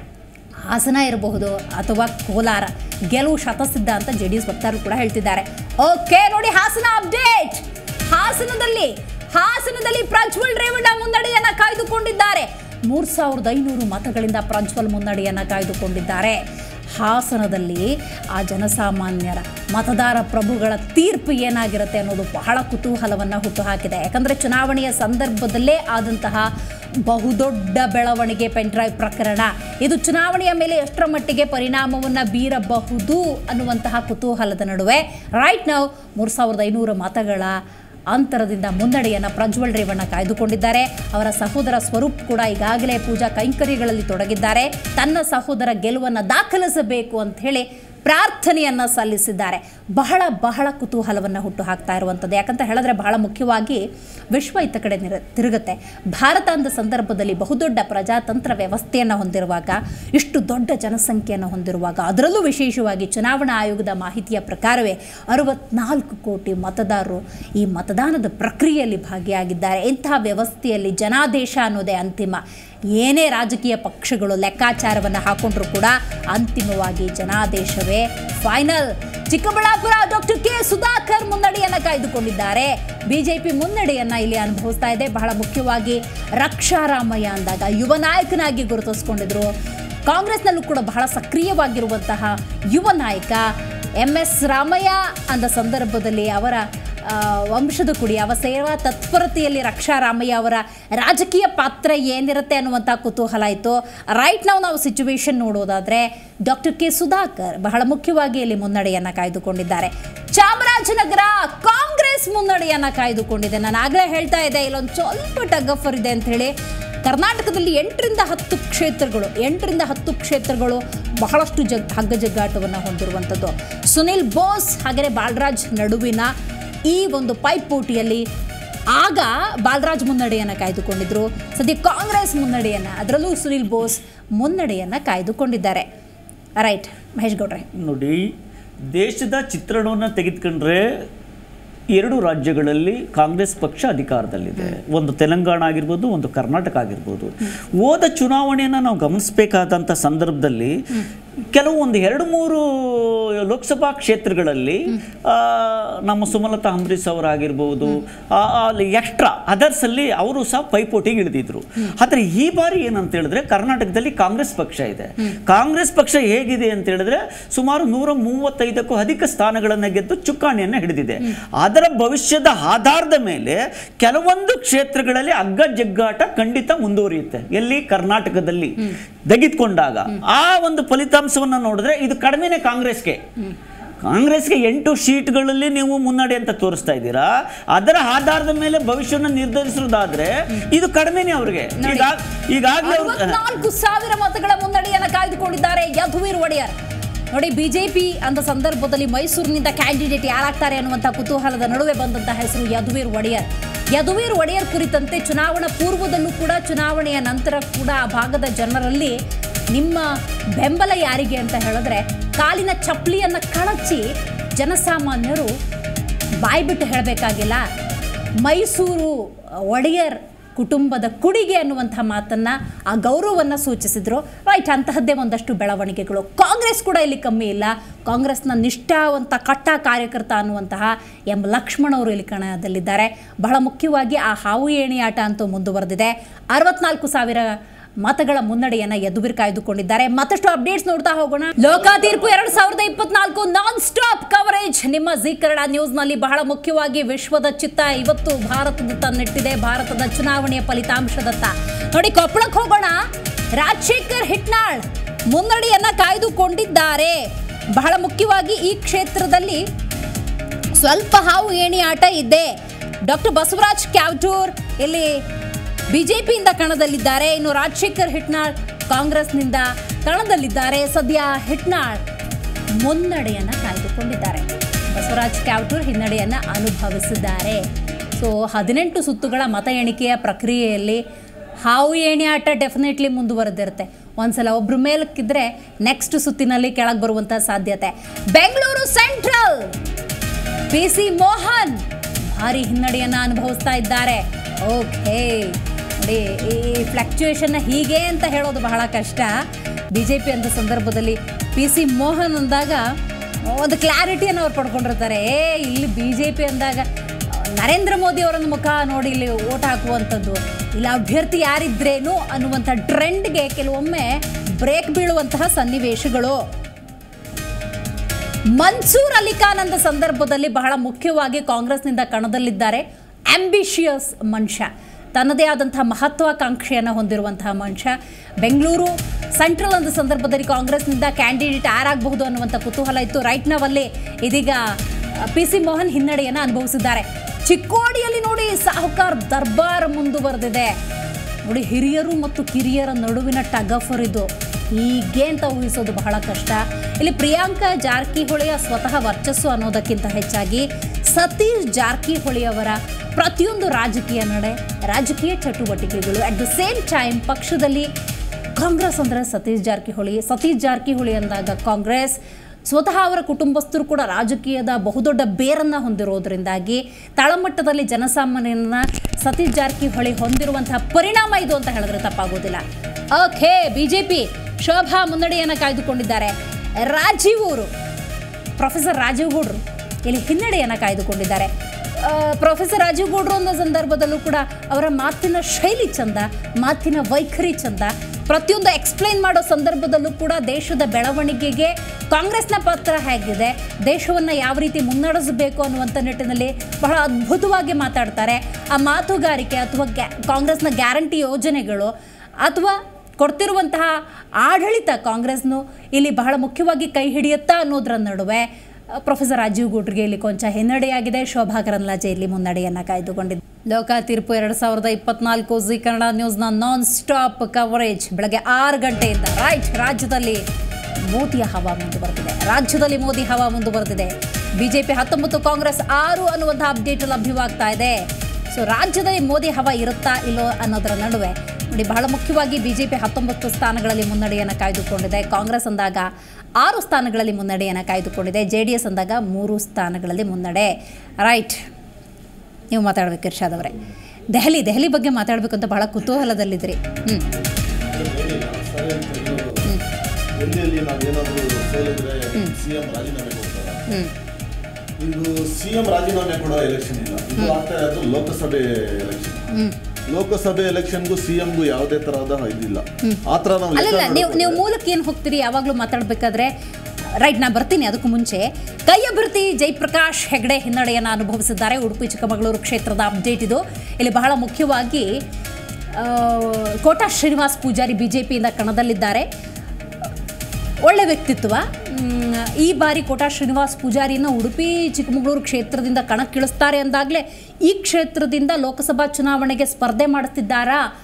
ಹಾಸನ ಇರಬಹುದು ಅಥವಾ ಕೋಲಾರ ಗೆಲುವು ಶತಸಿದ್ಧ ಅಂತ ಜೆ ಡಿ ಎಸ್ ವಕ್ತಾರರು ಕೂಡ ಹೇಳ್ತಿದ್ದಾರೆ ಓಕೆ ನೋಡಿ ಹಾಸನ ಅಪ್ಡೇಟ್ ಹಾಸನದಲ್ಲಿ ಹಾಸನದಲ್ಲಿ ಪ್ರಜ್ವಲ್ ರೇವಣ್ಣ ಮುನ್ನಡೆಯನ್ನ ಕಾಯ್ದುಕೊಂಡಿದ್ದಾರೆ ಮೂರ್ ಸಾವಿರದ ಐನೂರು ಮತಗಳಿಂದ ಪ್ರಜ್ವಲ್ ಮುನ್ನಡೆಯನ್ನ ಕಾಯ್ದುಕೊಂಡಿದ್ದಾರೆ ಹಾಸನದಲ್ಲಿ ಆ ಜನಸಾಮಾನ್ಯರ ಮತದಾರ ಪ್ರಭುಗಳ ತೀರ್ಪು ಏನಾಗಿರುತ್ತೆ ಅನ್ನೋದು ಬಹಳ ಕುತೂಹಲವನ್ನು ಹುಟ್ಟುಹಾಕಿದೆ ಯಾಕಂದರೆ ಚುನಾವಣೆಯ ಸಂದರ್ಭದಲ್ಲೇ ಆದಂತಹ ಬಹುದೊಡ್ಡ ಬೆಳವಣಿಗೆ ಪೆನ್ಡ್ರೈವ್ ಪ್ರಕರಣ ಇದು ಚುನಾವಣೆಯ ಮೇಲೆ ಎಷ್ಟರ ಮಟ್ಟಿಗೆ ಪರಿಣಾಮವನ್ನು ಬೀರಬಹುದು ಅನ್ನುವಂತಹ ಕುತೂಹಲದ ನಡುವೆ ರೈಟ್ ನಾವು ಮೂರು ಸಾವಿರದ ಐನೂರು ಮತಗಳ ಅಂತರದಿಂದ ಮುನ್ನಡೆಯನ್ನು ಪ್ರಜ್ವಲ್ ರೇವಣ್ಣ ಕಾಯ್ದುಕೊಂಡಿದ್ದಾರೆ ಅವರ ಸಹೋದರ ಸ್ವರೂಪ್ ಕೂಡ ಈಗಾಗಲೇ ಪೂಜಾ ಕೈಂಕರ್ಯಗಳಲ್ಲಿ ತೊಡಗಿದ್ದಾರೆ ತನ್ನ ಸಹೋದರ ಗೆಲುವನ್ನು ದಾಖಲಿಸಬೇಕು ಅಂತ ಹೇಳಿ ಪ್ರಾರ್ಥನೆಯನ್ನ ಸಲ್ಲಿಸಿದ್ದಾರೆ ಬಹಳ ಬಹಳ ಕುತೂಹಲವನ್ನು ಹುಟ್ಟು ಹಾಕ್ತಾ ಇರುವಂಥದ್ದು ಯಾಕಂತ ಹೇಳಿದ್ರೆ ಬಹಳ ಮುಖ್ಯವಾಗಿ ವಿಶ್ವ ಇತ್ತ ಕಡೆ ನಿರ ತಿರುಗುತ್ತೆ ಭಾರತ ಅಂದ ಸಂದರ್ಭದಲ್ಲಿ ಬಹುದೊಡ್ಡ ಪ್ರಜಾತಂತ್ರ ವ್ಯವಸ್ಥೆಯನ್ನು ಹೊಂದಿರುವಾಗ ಇಷ್ಟು ದೊಡ್ಡ ಜನಸಂಖ್ಯೆಯನ್ನು ಹೊಂದಿರುವಾಗ ಅದರಲ್ಲೂ ವಿಶೇಷವಾಗಿ ಚುನಾವಣಾ ಆಯೋಗದ ಮಾಹಿತಿಯ ಪ್ರಕಾರವೇ ಅರವತ್ನಾಲ್ಕು ಕೋಟಿ ಮತದಾರರು ಈ ಮತದಾನದ ಪ್ರಕ್ರಿಯೆಯಲ್ಲಿ ಭಾಗಿಯಾಗಿದ್ದಾರೆ ಇಂತಹ ವ್ಯವಸ್ಥೆಯಲ್ಲಿ ಜನಾದೇಶ ಅನ್ನೋದೇ ಅಂತಿಮ ಏನೇ ರಾಜಕೀಯ ಪಕ್ಷಗಳು ಲೆಕ್ಕಾಚಾರವನ್ನು ಹಾಕೊಂಡ್ರು ಕೂಡ ಅಂತಿಮವಾಗಿ ಜನಾದೇಶವೇ final Chikkaballapur doctor K Sudhakar ಮುನ್ನಡೆಯನ್ನ ಕಾಯ್ದುಕೊಂಡಿದ್ದಾರೆ ಬಿಜೆಪಿ ಮುನ್ನಡೆಯನ್ನ ಇಲ್ಲಿ ಅನುಭವಿಸ್ತಾ ಇದೆ ಬಹಳ ಮುಖ್ಯವಾಗಿ ರಕ್ಷಾರಾಮಯ್ಯ ಅಂದಾಗ ಯುವ ನಾಯಕನಾಗಿ ಗುರುತಿಸ್ಕೊಂಡಿದ್ರು ಕಾಂಗ್ರೆಸ್ನಲ್ಲೂ ಕೂಡ ಬಹಳ ಸಕ್ರಿಯವಾಗಿರುವಂತಹ ಯುವ ನಾಯಕ ಎಂ ಎಸ್ ರಾಮಯ್ಯ ಅಂದ ಸಂದರ್ಭದಲ್ಲಿ ಅವರ ಆ, ವಂಶದ ಕುಡಿ ಅವರ ಸೇವಾ ತತ್ಪರತೆಯಲ್ಲಿ ರಕ್ಷಾರಾಮಯ್ಯ ಅವರ ರಾಜಕೀಯ ಪಾತ್ರ ಏನಿರುತ್ತೆ ಅನ್ನುವಂಥ ಕುತೂಹಲ ಇತ್ತು ರೈಟ್ ನಾವು ನಾವು ಸಿಚುವೇಶನ್ ನೋಡೋದಾದ್ರೆ ಡಾಕ್ಟರ್ ಕೆ ಸುಧಾಕರ್ ಬಹಳ ಮುಖ್ಯವಾಗಿ ಇಲ್ಲಿ ಮುನ್ನಡೆಯನ್ನು ಕಾಯ್ದುಕೊಂಡಿದ್ದಾರೆ ಚಾಮರಾಜನಗರ ಕಾಂಗ್ರೆಸ್ ಮುನ್ನಡೆಯನ್ನು ಕಾಯ್ದುಕೊಂಡಿದೆ ನಾನು ಆಗಲೇ ಹೇಳ್ತಾ ಇದ್ದೆ ಇಲ್ಲೊಂದು ಸ್ವಲ್ಪ ಟಗಫರ್ ಇದೆ ಅಂತ ಹೇಳಿ ಕರ್ನಾಟಕದಲ್ಲಿ ಎಂಟರಿಂದ ಹತ್ತು ಕ್ಷೇತ್ರಗಳು ಎಂಟರಿಂದ ಹತ್ತು ಕ್ಷೇತ್ರಗಳು ಬಹಳಷ್ಟು ಜಗ್ ಹಗ್ಗ ಜಗ್ಗಾಟವನ್ನು ಹೊಂದಿರುವಂಥದ್ದು ಸುನಿಲ್ ಬೋಸ್ ಹಾಗೆಯೇ ಬಾಲರಾಜ್ ನಡುವಿನ ಈ ಒಂದು ಪೈಪೋಟಿಯಲ್ಲಿ ಆಗ ಬಾಲರಾಜ್ ಮುನ್ನಡೆಯನ್ನು ಕಾಯ್ದುಕೊಂಡಿದ್ರು ಸದ್ಯ ಕಾಂಗ್ರೆಸ್ ಮುನ್ನಡೆಯನ್ನು ಅದರಲ್ಲೂ ಸುನಿಲ್ ಬೋಸ್ ಮುನ್ನಡೆಯನ್ನು ಕಾಯ್ದುಕೊಂಡಿದ್ದಾರೆ ರೈಟ್ ಮಹೇಶ್ ಗೌಡ್ರೆ ನೋಡಿ ದೇಶದ ಚಿತ್ರಣವನ್ನು ತೆಗೆದುಕೊಂಡ್ರೆ ಎರಡು ರಾಜ್ಯಗಳಲ್ಲಿ ಕಾಂಗ್ರೆಸ್ ಪಕ್ಷ ಅಧಿಕಾರದಲ್ಲಿದೆ ಒಂದು ತೆಲಂಗಾಣ ಆಗಿರ್ಬೋದು ಒಂದು ಕರ್ನಾಟಕ ಆಗಿರ್ಬೋದು ಹೋದ ಚುನಾವಣೆಯನ್ನು ನಾವು ಗಮನಿಸಬೇಕಾದಂಥ ಸಂದರ್ಭದಲ್ಲಿ ಕೆಲವು ಒಂದು ಎರಡು ಮೂರು ಲೋಕಸಭಾ ಕ್ಷೇತ್ರಗಳಲ್ಲಿ ಆ, ನಮ್ಮ ಸುಮಲತಾ ಅಂಬರೀಶ್ ಅವರಾಗಿರ್ಬೋದು ಆ, ಅಲ್ಲಿ ಎಕ್ಸ್ಟ್ರಾ ಅದರ್ಸಲ್ಲಿ ಅವರು ಸಹ ಪೈಪೋಟಿಗೆ ಇಳಿದಿದ್ರು ಆದರೆ ಈ ಬಾರಿ ಏನಂತ ಹೇಳಿದ್ರೆ ಕರ್ನಾಟಕದಲ್ಲಿ ಕಾಂಗ್ರೆಸ್ ಪಕ್ಷ ಇದೆ ಕಾಂಗ್ರೆಸ್ ಪಕ್ಷ ಹೇಗಿದೆ ಅಂತ ಹೇಳಿದ್ರೆ ಸುಮಾರು ನೂರ ಮೂವತ್ತೈದಕ್ಕೂ ಅಧಿಕ ಸ್ಥಾನಗಳನ್ನು ಗೆದ್ದು ಚುಕ್ಕಾಣಿಯನ್ನು ಹಿಡಿದಿದೆ ಅದರ ಭವಿಷ್ಯದ ಆಧಾರದ ಮೇಲೆ ಕೆಲವೊಂದು ಕ್ಷೇತ್ರಗಳಲ್ಲಿ ಅಗ್ಗ ಜಗ್ಗಾಟ ಖಂಡಿತ ಮುಂದುವರಿಯುತ್ತೆ ಎಲ್ಲಿ ಕರ್ನಾಟಕದಲ್ಲಿ ತೆಗೆದುಕೊಂಡಾಗ ಆ ಒಂದು ಫಲಿತಾಂಶವನ್ನ ನೋಡಿದ್ರೆ ಇದು ಕಡಿಮೆನೆ ಕಾಂಗ್ರೆಸ್ಗೆ ಕಾಂಗ್ರೆಸ್ಗೆ ಎಂಟು ಸೀಟ್ಗಳಲ್ಲಿ ನೀವು ಮುನ್ನಡೆ ಅಂತ ತೋರಿಸ್ತಾ ಇದ್ದೀರಾ ಅದರ ಆಧಾರದ ಮೇಲೆ ಭವಿಷ್ಯವನ್ನು ನಿರ್ಧರಿಸುವುದಾದ್ರೆ ಇದು ಕಡಿಮೆನೆ ಅವ್ರಿಗೆ ಈಗ ಈಗಾಗಲೇ ಅವ್ರು ಅರವತ್ನಾಲ್ಕು ಸಾವಿರ ಮತಗಳ ಮುನ್ನಡೆಯನ್ನ ಮುನ್ನಡೆಯನ್ನು ಕಾಯ್ದುಕೊಂಡಿದ್ದಾರೆ ಯದುವೀರ್ ಒಡೆಯರ್ ನೋಡಿ ಬಿಜೆಪಿ ಅಂದ ಸಂದರ್ಭದಲ್ಲಿ ಮೈಸೂರಿನಿಂದ ಕ್ಯಾಂಡಿಡೇಟ್ ಯಾರಾಗ್ತಾರೆ ಅನ್ನುವಂಥ ಕುತೂಹಲದ ನಡುವೆ ಬಂದಂತಹ ಹೆಸರು ಯದುವೀರ್ ಒಡೆಯರ್ ಯದುವೀರ್ ಒಡೆಯರ್ ಕುರಿತಂತೆ ಚುನಾವಣಾ ಪೂರ್ವದಲ್ಲೂ ಕೂಡ ಚುನಾವಣೆಯ ನಂತರ ಕೂಡ ಆ ಭಾಗದ ಜನರಲ್ಲಿ ನಿಮ್ಮ ಬೆಂಬಲ ಯಾರಿಗೆ ಅಂತ ಹೇಳಿದ್ರೆ ಕಾಲಿನ ಚಪ್ಪಲಿಯನ್ನು ಕಳಚಿ ಜನಸಾಮಾನ್ಯರು ಬಾಯ್ಬಿಟ್ಟು ಹೇಳಬೇಕಾಗಿಲ್ಲ ಮೈಸೂರು ಒಡೆಯರ್ ಕುಟುಂಬದ ಕುಡಿಗೆ ಅನ್ನುವಂಥ ಮಾತನ್ನ ಆ ಗೌರವವನ್ನು ಸೂಚಿಸಿದ್ರು ರೈಟ್ ಅಂತಹದ್ದೇ ಒಂದಷ್ಟು ಬೆಳವಣಿಗೆಗಳು ಕಾಂಗ್ರೆಸ್ ಕೂಡ ಇಲ್ಲಿ ಕಮ್ಮಿ ಇಲ್ಲ ಕಾಂಗ್ರೆಸ್ನ ನಿಷ್ಠಾವಂತ ಕಟ್ಟ ಕಾರ್ಯಕರ್ತ ಅನ್ನುವಂತಹ ಎಂ ಲಕ್ಷ್ಮಣ್ ಅವರು ಇಲ್ಲಿ ಕಣದಲ್ಲಿದ್ದಾರೆ ಬಹಳ ಮುಖ್ಯವಾಗಿ ಆ ಹಾವು ಏಣಿ ಆಟ ಅಂತೂ ಮುಂದುವರೆದಿದೆ ಅರವತ್ನಾಲ್ಕು ಸಾವಿರ ಮತಗಳ ಮುನ್ನಡೆಯನ್ನ ಎದುಬಿರ್ ಕಾಯ್ದುಕೊಂಡಿದ್ದಾರೆ ಮತ್ತಷ್ಟು ಅಪ್ಡೇಟ್ಸ್ ನೋಡ್ತಾ ಹೋಗೋಣ ಲೋಕ ತೀರ್ಪು ಎರಡ್ ಸಾವಿರದ ಇಪ್ಪತ್ನಾಲ್ಕು ನಾನ್ ಸ್ಟಾಪ್ ಕವರೇಜ್ ನಿಮ್ಮ ಜಿ ಕನ್ನಡ ನ್ಯೂಸ್ ನಲ್ಲಿ ಬಹಳ ಮುಖ್ಯವಾಗಿ ವಿಶ್ವದ ಚಿತ್ತ ಇವತ್ತು ಭಾರತದತ್ತ ನೆಟ್ಟಿದೆ ಭಾರತದ ಚುನಾವಣೆಯ ಫಲಿತಾಂಶದತ್ತ ನೋಡಿ ಕೊಪ್ಪಳಕ್ಕೆ ಹೋಗೋಣ ರಾಜಶೇಖರ್ ಹಿಟ್ನಾಳ್ ಮುನ್ನಡೆಯನ್ನ ಕಾಯ್ದುಕೊಂಡಿದ್ದಾರೆ ಬಹಳ ಮುಖ್ಯವಾಗಿ ಈ ಕ್ಷೇತ್ರದಲ್ಲಿ ಸ್ವಲ್ಪ ಹಾವು ಏಣಿ ಆಟ ಇದೆ ಡಾಕ್ಟರ್ ಬಸವರಾಜ್ ಕ್ಯಾವ್ಟೂರ್ ಇಲ್ಲಿ ಬಿಜೆಪಿಯಿಂದ ಕಣದಲ್ಲಿದ್ದಾರೆ ಇನ್ನು ರಾಜಶೇಖರ್ ಹಿಟ್ನಾಳ್ ಕಾಂಗ್ರೆಸ್ನಿಂದ ಕಣದಲ್ಲಿದ್ದಾರೆ ಸದ್ಯ ಹಿಟ್ನಾಳ್ ಮುನ್ನಡೆಯನ್ನ ಕಾಯ್ದುಕೊಂಡಿದ್ದಾರೆ ಬಸವರಾಜ್ ಕ್ಯಾವ್ಟೂರ್ ಹಿನ್ನಡೆಯನ್ನ ಅನುಭವಿಸಿದ್ದಾರೆ ಸೊ ಹದಿನೆಂಟು ಸುತ್ತುಗಳ ಮತ ಎಣಿಕೆಯ ಪ್ರಕ್ರಿಯೆಯಲ್ಲಿ ಹಾವು ಏಣಿ ಆಟ ಡೆಫಿನೆಟ್ಲಿ ಮುಂದುವರೆದಿರುತ್ತೆ ಒಂದ್ಸಲ ಒಬ್ರು ಮೇಲಕ್ಕಿದ್ರೆ ನೆಕ್ಸ್ಟ್ ಸುತ್ತಿನಲ್ಲಿ ಕೆಳಗೆ ಬರುವಂತ ಸಾಧ್ಯತೆ Bengaluru central P C Mohan ಭಾರಿ ಹಿನ್ನಡೆಯನ್ನ ಅನುಭವಿಸ್ತಾ ಇದ್ದಾರೆ ಓಕೆ ನೋಡಿ ಈ ಫ್ಲಕ್ಚುಯೇಷನ್ನ ಹೀಗೆ ಅಂತ ಹೇಳೋದು ಬಹಳ ಕಷ್ಟ ಬಿ ಜೆ ಪಿ ಅಂತ ಸಂದರ್ಭದಲ್ಲಿ ಪಿ ಸಿ ಮೋಹನ್ ಅಂದಾಗ ಒಂದು ಕ್ಲಾರಿಟಿಯನ್ನು ಅವ್ರು ಪಡ್ಕೊಂಡಿರ್ತಾರೆ ಏ ಇಲ್ಲಿ ಬಿ ಜೆ ಪಿ ಅಂದಾಗ ನರೇಂದ್ರ ಮೋದಿ ಅವರನ್ನು ಮುಖ ನೋಡಿ ಇಲ್ಲಿ ಓಟ್ ಹಾಕುವಂಥದ್ದು ಇಲ್ಲಿ ಅಭ್ಯರ್ಥಿ ಯಾರಿದ್ರೇನು ಅನ್ನುವಂಥ ಟ್ರೆಂಡ್ಗೆ ಕೆಲವೊಮ್ಮೆ ಬ್ರೇಕ್ ಬೀಳುವಂತಹ ಸನ್ನಿವೇಶಗಳು ಮನ್ಸೂರ್ ಅಲಿ ಖಾನ್ ಅಂತ ಸಂದರ್ಭದಲ್ಲಿ ಬಹಳ ಮುಖ್ಯವಾಗಿ ಕಾಂಗ್ರೆಸ್ನಿಂದ ಕಣದಲ್ಲಿದ್ದಾರೆ ಆಂಬಿಷಿಯಸ್ ಮನುಷ್ಯ ತನ್ನದೇ ಆದಂತಹ ಮಹತ್ವಾಕಾಂಕ್ಷೆಯನ್ನು ಹೊಂದಿರುವಂತಹ ಮನುಷ್ಯ ಬೆಂಗಳೂರು ಸೆಂಟ್ರಲ್ ಅಂತ ಸಂದರ್ಭದಲ್ಲಿ ಕಾಂಗ್ರೆಸ್ನಿಂದ ಕ್ಯಾಂಡಿಡೇಟ್ ಯಾರಾಗಬಹುದು ಅನ್ನುವಂಥ ಕುತೂಹಲ ಇತ್ತು ರೈಟ್ ನಾವಲ್ಲಿ ಇದೀಗ ಪಿ ಸಿ ಮೋಹನ್ ಹಿನ್ನಡೆಯನ್ನು ಅನುಭವಿಸಿದ್ದಾರೆ ಚಿಕ್ಕೋಡಿಯಲ್ಲಿ ನೋಡಿ ಸಾಹುಕಾರ್ ದರ್ಬಾರ್ ಮುಂದುವರೆದಿದೆ ನೋಡಿ ಹಿರಿಯರು ಮತ್ತು ಕಿರಿಯರ ನಡುವಿನ ಟಗಫರ್ ಇದು ಹೀಗೆ ಅಂತ ಊಹಿಸೋದು ಬಹಳ ಕಷ್ಟ ಇಲ್ಲಿ ಪ್ರಿಯಾಂಕಾ ಜಾರಕಿಹೊಳಿಯ ಸ್ವತಃ ವರ್ಚಸ್ಸು ಅನ್ನೋದಕ್ಕಿಂತ ಹೆಚ್ಚಾಗಿ ಸತೀಶ್ ಜಾರಕಿಹೊಳಿ ಅವರ ಪ್ರತಿಯೊಂದು ರಾಜಕೀಯ ನಡೆ ರಾಜಕೀಯ ಚಟುವಟಿಕೆಗಳು ಅಟ್ ದ ಸೇಮ್ ಟೈಮ್ ಪಕ್ಷದಲ್ಲಿ ಕಾಂಗ್ರೆಸ್ ಅಂದರೆ ಸತೀಶ್ ಜಾರಕಿಹೊಳಿ ಸತೀಶ್ ಜಾರಕಿಹೊಳಿ ಅಂದಾಗ ಕಾಂಗ್ರೆಸ್ ಸ್ವತಃ ಅವರ ಕುಟುಂಬಸ್ಥರು ಕೂಡ ರಾಜಕೀಯದ ಬಹುದೊಡ್ಡ ಬೇರನ್ನ ಹೊಂದಿರೋದ್ರಿಂದಾಗಿ ತಳಮಟ್ಟದಲ್ಲಿ ಜನಸಾಮಾನ್ಯನ ಸತೀಶ್ ಜಾರಕಿಹೊಳಿ ಹೊಂದಿರುವಂತಹ ಪರಿಣಾಮ ಇದು ಅಂತ ಹೇಳಿದ್ರೆ ತಪ್ಪಾಗೋದಿಲ್ಲ ಓಕೆ ಬಿಜೆಪಿ ಶೋಭಾ ಮುನ್ನಡೆಯನ್ನು ಕಾಯ್ದುಕೊಂಡಿದ್ದಾರೆ ರಾಜೀವ್ ಅವರು ಪ್ರೊಫೆಸರ್ ರಾಜೀವ್ ಗೌಡ್ರು ಇಲ್ಲಿ ಹಿನ್ನಡೆಯನ್ನು ಕಾಯ್ದುಕೊಂಡಿದ್ದಾರೆ ಆ, ಪ್ರೊಫೆಸರ್ ರಾಜೀವ್ ಗೌಡ್ರು ಅನ್ನೋ ಸಂದರ್ಭದಲ್ಲೂ ಕೂಡ ಅವರ ಮಾತಿನ ಶೈಲಿ ಚಂದ ಮಾತಿನ ವೈಖರಿ ಚಂದ ಪ್ರತಿಯೊಂದು ಎಕ್ಸ್ಪ್ಲೈನ್ ಮಾಡೋ ಸಂದರ್ಭದಲ್ಲೂ ಕೂಡ ದೇಶದ ಬೆಳವಣಿಗೆಗೆ ಕಾಂಗ್ರೆಸ್ನ ಪಾತ್ರ ಹೇಗಿದೆ ದೇಶವನ್ನು ಯಾವ ರೀತಿ ಮುನ್ನಡೆಸಬೇಕು ಅನ್ನುವಂಥ ನಿಟ್ಟಿನಲ್ಲಿ ಬಹಳ ಅದ್ಭುತವಾಗಿ ಮಾತಾಡ್ತಾರೆ ಆ ಮಾತುಗಾರಿಕೆ ಅಥವಾ ಗ್ಯಾ ಕಾಂಗ್ರೆಸ್ನ ಗ್ಯಾರಂಟಿ ಯೋಜನೆಗಳು ಅಥವಾ ಕೊಡ್ತಿರುವಂತಹ ಆಡಳಿತ ಕಾಂಗ್ರೆಸ್ನು ಇಲ್ಲಿ ಬಹಳ ಮುಖ್ಯವಾಗಿ ಕೈ ಹಿಡಿಯುತ್ತಾ ಅನ್ನೋದರ ನಡುವೆ ಅಹ್, ಪ್ರೊಫೆಸರ್ ರಾಜೀವ್ ಗೌಡ್ರಿಗೆ ಇಲ್ಲಿ ಕೊಂಚ ಹಿನ್ನಡೆಯಾಗಿದೆ ಶೋಭಾ ಕರಂದ್ಲಾಜೆ ಇಲ್ಲಿ ಮುನ್ನಡೆಯನ್ನು ಕಾಯ್ದುಕೊಂಡಿದೆ ಲೋಕ ತೀರ್ಪು ಎರಡು ಸಾವಿರದ ಇಪ್ಪತ್ನಾಲ್ಕು ಜಿ ಕನ್ನಡ ನ್ಯೂಸ್ನ ನಾನ್ ಸ್ಟಾಪ್ ಕವರೇಜ್ ಬೆಳಗ್ಗೆ ಆರು ಗಂಟೆಯಿಂದ ರೈಟ್ ರಾಜ್ಯದಲ್ಲಿ ಮೋದಿಯ ಹವಾ ಮುಂದುವರೆದಿದೆ ರಾಜ್ಯದಲ್ಲಿ ಮೋದಿ ಹವಾ ಮುಂದುವರೆದಿದೆ ಬಿಜೆಪಿ ಹತ್ತೊಂಬತ್ತು ಕಾಂಗ್ರೆಸ್ ಆರು ಅನ್ನುವಂತಹ ಅಪ್ಡೇಟ್ ಲಭ್ಯವಾಗ್ತಾ ಇದೆ ಸೊ ರಾಜ್ಯದಲ್ಲಿ ಮೋದಿ ಹವಾ ಇರುತ್ತಾ ಇಲ್ಲೋ ಅನ್ನೋದರ ನಡುವೆ ನೋಡಿ ಬಹಳ ಮುಖ್ಯವಾಗಿ ಬಿಜೆಪಿ ಹತ್ತೊಂಬತ್ತು ಸ್ಥಾನಗಳಲ್ಲಿ ಮುನ್ನಡೆಯನ್ನು ಕಾಯ್ದುಕೊಂಡಿದೆ ಕಾಂಗ್ರೆಸ್ ಅಂದಾಗ ಆರು ಸ್ಥಾನಗಳಲ್ಲಿ ಮುನ್ನಡೆಯನ್ನು ಕಾಯ್ದುಕೊಂಡಿದೆ ಜೆ ಡಿ ಎಸ್ ಅಂದಾಗ ಮೂರು ಸ್ಥಾನಗಳಲ್ಲಿ ಮುನ್ನಡೆ ರೈಟ್ ನೀವು ಮಾತಾಡ್ಬೇಕು ಇರ್ಷಾದ್ ಅವರೇ ದೆಹಲಿ ದೆಹಲಿ ಬಗ್ಗೆ ಮಾತಾಡಬೇಕು ಅಂತ ಬಹಳ ಕುತೂಹಲದಲ್ಲಿದ್ರಿ ಹ್ಞೂ ಡೆಲ್ಲಿಯಲ್ಲಿ ನಾವೇನಾದರೂ ಸೋಲಿದ್ರೆ ಸಿಎಂ ರಾಜೀನಾಮೆ ಕೊಡ್ತಾರೆ ಹ್ಞೂ ಇದು ಸಿಎಂ ರಾಜೀನಾಮೆ ಕೊಡೋ ಎಲೆಕ್ಷನ್ ಇಲ್ಲ ಇದು ಆಗ್ತಾ ಇರೋದು ಲೋಕಸಭೆ ಎಲೆಕ್ಷನ್ ಲೋಕಸಭೆ ಎಲೆಕ್ಷನ್ಗೂ ಸಿಎಂಗೂ ಯಾವುದೇ ತರಹದ ಇದಿಲ್ಲ ಆ ಥರ ನಾವು ಲೆಕ್ಕ ಅಲ್ಲಲ್ಲ ನೀವು ಮಾಡೋದು ನೀವು ಮೂಲಕ್ಕೆ ಏನು ಹೋಗ್ತೀರಿ ಯಾವಾಗಲೂ ಮಾತಾಡಬೇಕಾದ್ರೆ ರೈಟ್ ನಾ ಬರ್ತೀನಿ ಅದಕ್ಕೂ ಮುಂಚೆ ಕೈ ಅಭ್ಯರ್ಥಿ ಜಯಪ್ರಕಾಶ್ ಹೆಗಡೆ ಹಿನ್ನಡೆಯನ್ನು ಅನುಭವಿಸಿದ್ದಾರೆ ಉಡುಪಿ ಚಿಕ್ಕಮಗಳೂರು ಕ್ಷೇತ್ರದ ಅಪ್ಡೇಟ್ ಇದು ಇಲ್ಲಿ ಬಹಳ ಮುಖ್ಯವಾಗಿ ಆ, ಕೋಟಾ ಶ್ರೀನಿವಾಸ್ ಪೂಜಾರಿ ಬಿ ಜೆ ಪಿಯಿಂದ ಕಣದಲ್ಲಿದ್ದಾರೆ ಒಳ್ಳೆ ವ್ಯಕ್ತಿತ್ವ ಮ್, ಈ ಬಾರಿ ಕೋಟಾ ಶ್ರೀನಿವಾಸ್ ಪೂಜಾರಿನ ಉಡುಪಿ ಚಿಕ್ಕಮಗಳೂರು ಕ್ಷೇತ್ರದಿಂದ ಕಣಕ್ಕಿಳಿಸ್ತಾರೆ ಅಂದಾಗಲೇ ಈ ಕ್ಷೇತ್ರದಿಂದ ಲೋಕಸಭಾ ಚುನಾವಣೆಗೆ ಸ್ಪರ್ಧೆ ಮಾಡುತ್ತಿದ್ದಾರಾ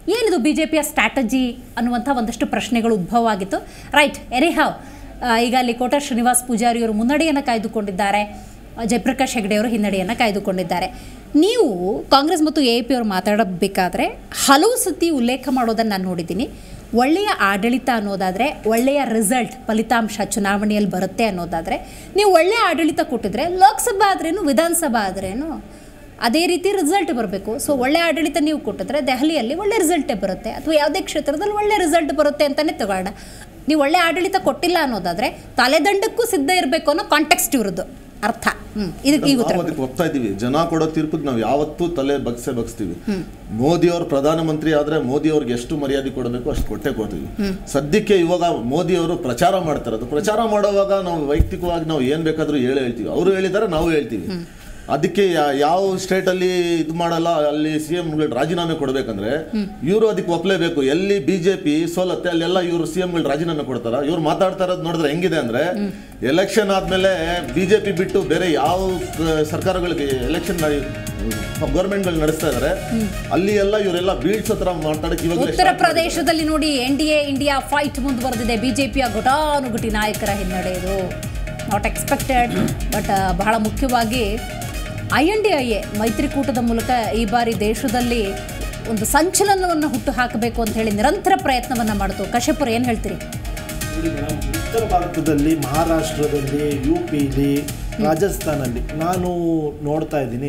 ಏನಿದು ಬಿ ಜೆ ಪಿಯ ಸ್ಟ್ರಾಟಜಿ ಅನ್ನುವಂಥ ಒಂದಷ್ಟು ಪ್ರಶ್ನೆಗಳು ಉದ್ಭವ ಆಗಿತ್ತು ರೈಟ್ ಎನಿಹಾವ್ ಈಗ ಅಲ್ಲಿ ಕೋಟ ಶ್ರೀನಿವಾಸ್ ಪೂಜಾರಿಯವರು ಮುನ್ನಡೆಯನ್ನು ಕಾಯ್ದುಕೊಂಡಿದ್ದಾರೆ ಜಯಪ್ರಕಾಶ್ ಹೆಗಡೆ ಅವರು ಹಿನ್ನಡೆಯನ್ನು ಕಾಯ್ದುಕೊಂಡಿದ್ದಾರೆ ನೀವು ಕಾಂಗ್ರೆಸ್ ಮತ್ತು ಎ ಪಿ ಅವರು ಮಾತಾಡಬೇಕಾದ್ರೆ ಹಲವು ಸತಿ ಉಲ್ಲೇಖ ಮಾಡೋದನ್ನು ನಾನು ನೋಡಿದ್ದೀನಿ ಒಳ್ಳೆಯ ಆಡಳಿತ ಅನ್ನೋದಾದರೆ ಒಳ್ಳೆಯ ರಿಸಲ್ಟ್ ಫಲಿತಾಂಶ ಚುನಾವಣೆಯಲ್ಲಿ ಬರುತ್ತೆ ಅನ್ನೋದಾದರೆ ನೀವು ಒಳ್ಳೆಯ ಆಡಳಿತ ಕೊಟ್ಟಿದ್ರೆ ಲೋಕಸಭಾ ಆದ್ರೇನು ವಿಧಾನಸಭಾ ಆದ್ರೇನು ಅದೇ ರೀತಿ ರಿಸಲ್ಟ್ ಬರಬೇಕು ಸೊ ಒಳ್ಳೆ ಆಡಳಿತ ನೀವು ಕೊಟ್ಟಿದ್ರೆ ದೆಹಲಿಯಲ್ಲಿ ಒಳ್ಳೆ ರಿಸಲ್ಟೇ ಬರುತ್ತೆ ಅಥವಾ ಯಾವುದೇ ಕ್ಷೇತ್ರದಲ್ಲಿ ಒಳ್ಳೆ ರಿಸಲ್ಟ್ ಬರುತ್ತೆ ಅಂತಲೇ ತಗೊಳ್ಳೋಣ ನೀವು ಒಳ್ಳೆ ಆಡಳಿತ ಕೊಟ್ಟಿಲ್ಲ ಅನ್ನೋದಾದರೆ ತಲೆದಂಡಕ್ಕೂ ಸಿದ್ಧ ಇರಬೇಕು ಅನ್ನೋ ಕಾಂಟೆಕ್ಸ್ಟ್ ಇವ್ರದ್ದು ಅರ್ಥ ಹ್ಞೂ ಇದಕ್ಕೆ ಈಗ ಉತ್ತರ ನಾವು ಅದಕ್ಕೆ ಒಪ್ತಾ ಇದೀವಿ ಜನ ಕೊಡೋ ತೀರ್ಪಿಗೆ ನಾವು ಯಾವತ್ತೂ ತಲೆ ಬಗ್ಸೆ ಬಗ್ಸ್ತೀವಿ ಮೋದಿ ಅವರು ಪ್ರಧಾನಮಂತ್ರಿ ಆದ್ರೆ ಮೋದಿ ಅವ್ರಿಗೆ ಎಷ್ಟು ಮರ್ಯಾದೆ ಕೊಡಬೇಕು ಅಷ್ಟು ಕೊಟ್ಟೆ ಕೊಡ್ತೀವಿ ಸದ್ಯಕ್ಕೆ ಇವಾಗ ಮೋದಿ ಅವರು ಪ್ರಚಾರ ಮಾಡ್ತಾರೆ ಅದು ಪ್ರಚಾರ ಮಾಡುವಾಗ ನಾವು ವೈಯಕ್ತಿಕವಾಗಿ ನಾವು ಏನ್ ಬೇಕಾದ್ರೂ ಹೇಳಿ ಹೇಳ್ತೀವಿ ಅವರು ಹೇಳಿದಾರೆ ನಾವು ಹೇಳ್ತೀವಿ ಅದಕ್ಕೆ ಯಾ- ಯಾವ ಸ್ಟೇಟ್ ಅಲ್ಲಿ ಇದು ಮಾಡಲ್ಲ ಅಲ್ಲಿ ಸಿ ಎಂ ರಾಜೀನಾಮೆ ಕೊಡ್ಬೇಕಂದ್ರೆ ಇವರು ಅದಕ್ಕೆ ಒಪ್ಲೇಬೇಕು ಎಲ್ಲಿ ಬಿಜೆಪಿ ಸೋಲತ್ತೆ ಅಲ್ಲೆಲ್ಲ ಇವರು ಸಿ ಗಳು ರಾಜೀನಾಮೆ ಕೊಡ್ತಾರ ಇವ್ರು ಮಾತಾಡ್ತಾ ಇರೋದು ನೋಡಿದ್ರೆ ಹೆಂಗಿದೆ ಅಂದ್ರೆ ಎಲೆಕ್ಷನ್ ಆದ್ಮೇಲೆ ಬಿಜೆಪಿ ಬಿಟ್ಟು ಬೇರೆ ಯಾವ ಕ- ಸರ್ಕಾರಗಳಿಗೆ ಎಲೆಕ್ಷನ್ ಗೌರ್ಮೆಂಟ್ಗಳು ನಡೆಸ್ತಾ ಇದಾರೆ ಅಲ್ಲಿ ಎಲ್ಲ ಇವರೆಲ್ಲ ಬೀಳ್ಸೋ ತರ ಮಾತಾಡಕ್ಕೆ ಇವಾಗಲೇ ಉತ್ತರ ಪ್ರದೇಶದಲ್ಲಿ ನೋಡಿ N D A India fight ಮುಂದುವರೆದಿದೆ ಬಿಜೆಪಿಯ ಘಟಾನುಘಟಿ ನಾಯಕರ ಹಿನ್ನಡೆ ಇದು ನಾಟ್ ಎಕ್ಸ್ಪೆಕ್ಟೆಡ್ ಬಟ್ ಬಹಳ ಮುಖ್ಯವಾಗಿ I N D I A ಮೈತ್ರಿಕೂಟದ ಮೂಲಕ ಈ ಬಾರಿ ದೇಶದಲ್ಲಿ ಒಂದು ಸಂಚಲನವನ್ನು ಹುಟ್ಟು ಹಾಕಬೇಕು ಅಂತ ಹೇಳಿ ನಿರಂತರ ಪ್ರಯತ್ನವನ್ನ ಮಾಡ್ತು ಕಶ್ಯಪುರ ಏನು ಹೇಳ್ತೀರಿ ನೋಡಿ ಮೇಡಮ್ ಉತ್ತರ ಭಾರತದಲ್ಲಿ ಮಹಾರಾಷ್ಟ್ರದಲ್ಲಿ ಯು ಪಿಲಿ ರಾಜಸ್ಥಾನಲ್ಲಿ ನಾನು ನೋಡ್ತಾ ಇದ್ದೀನಿ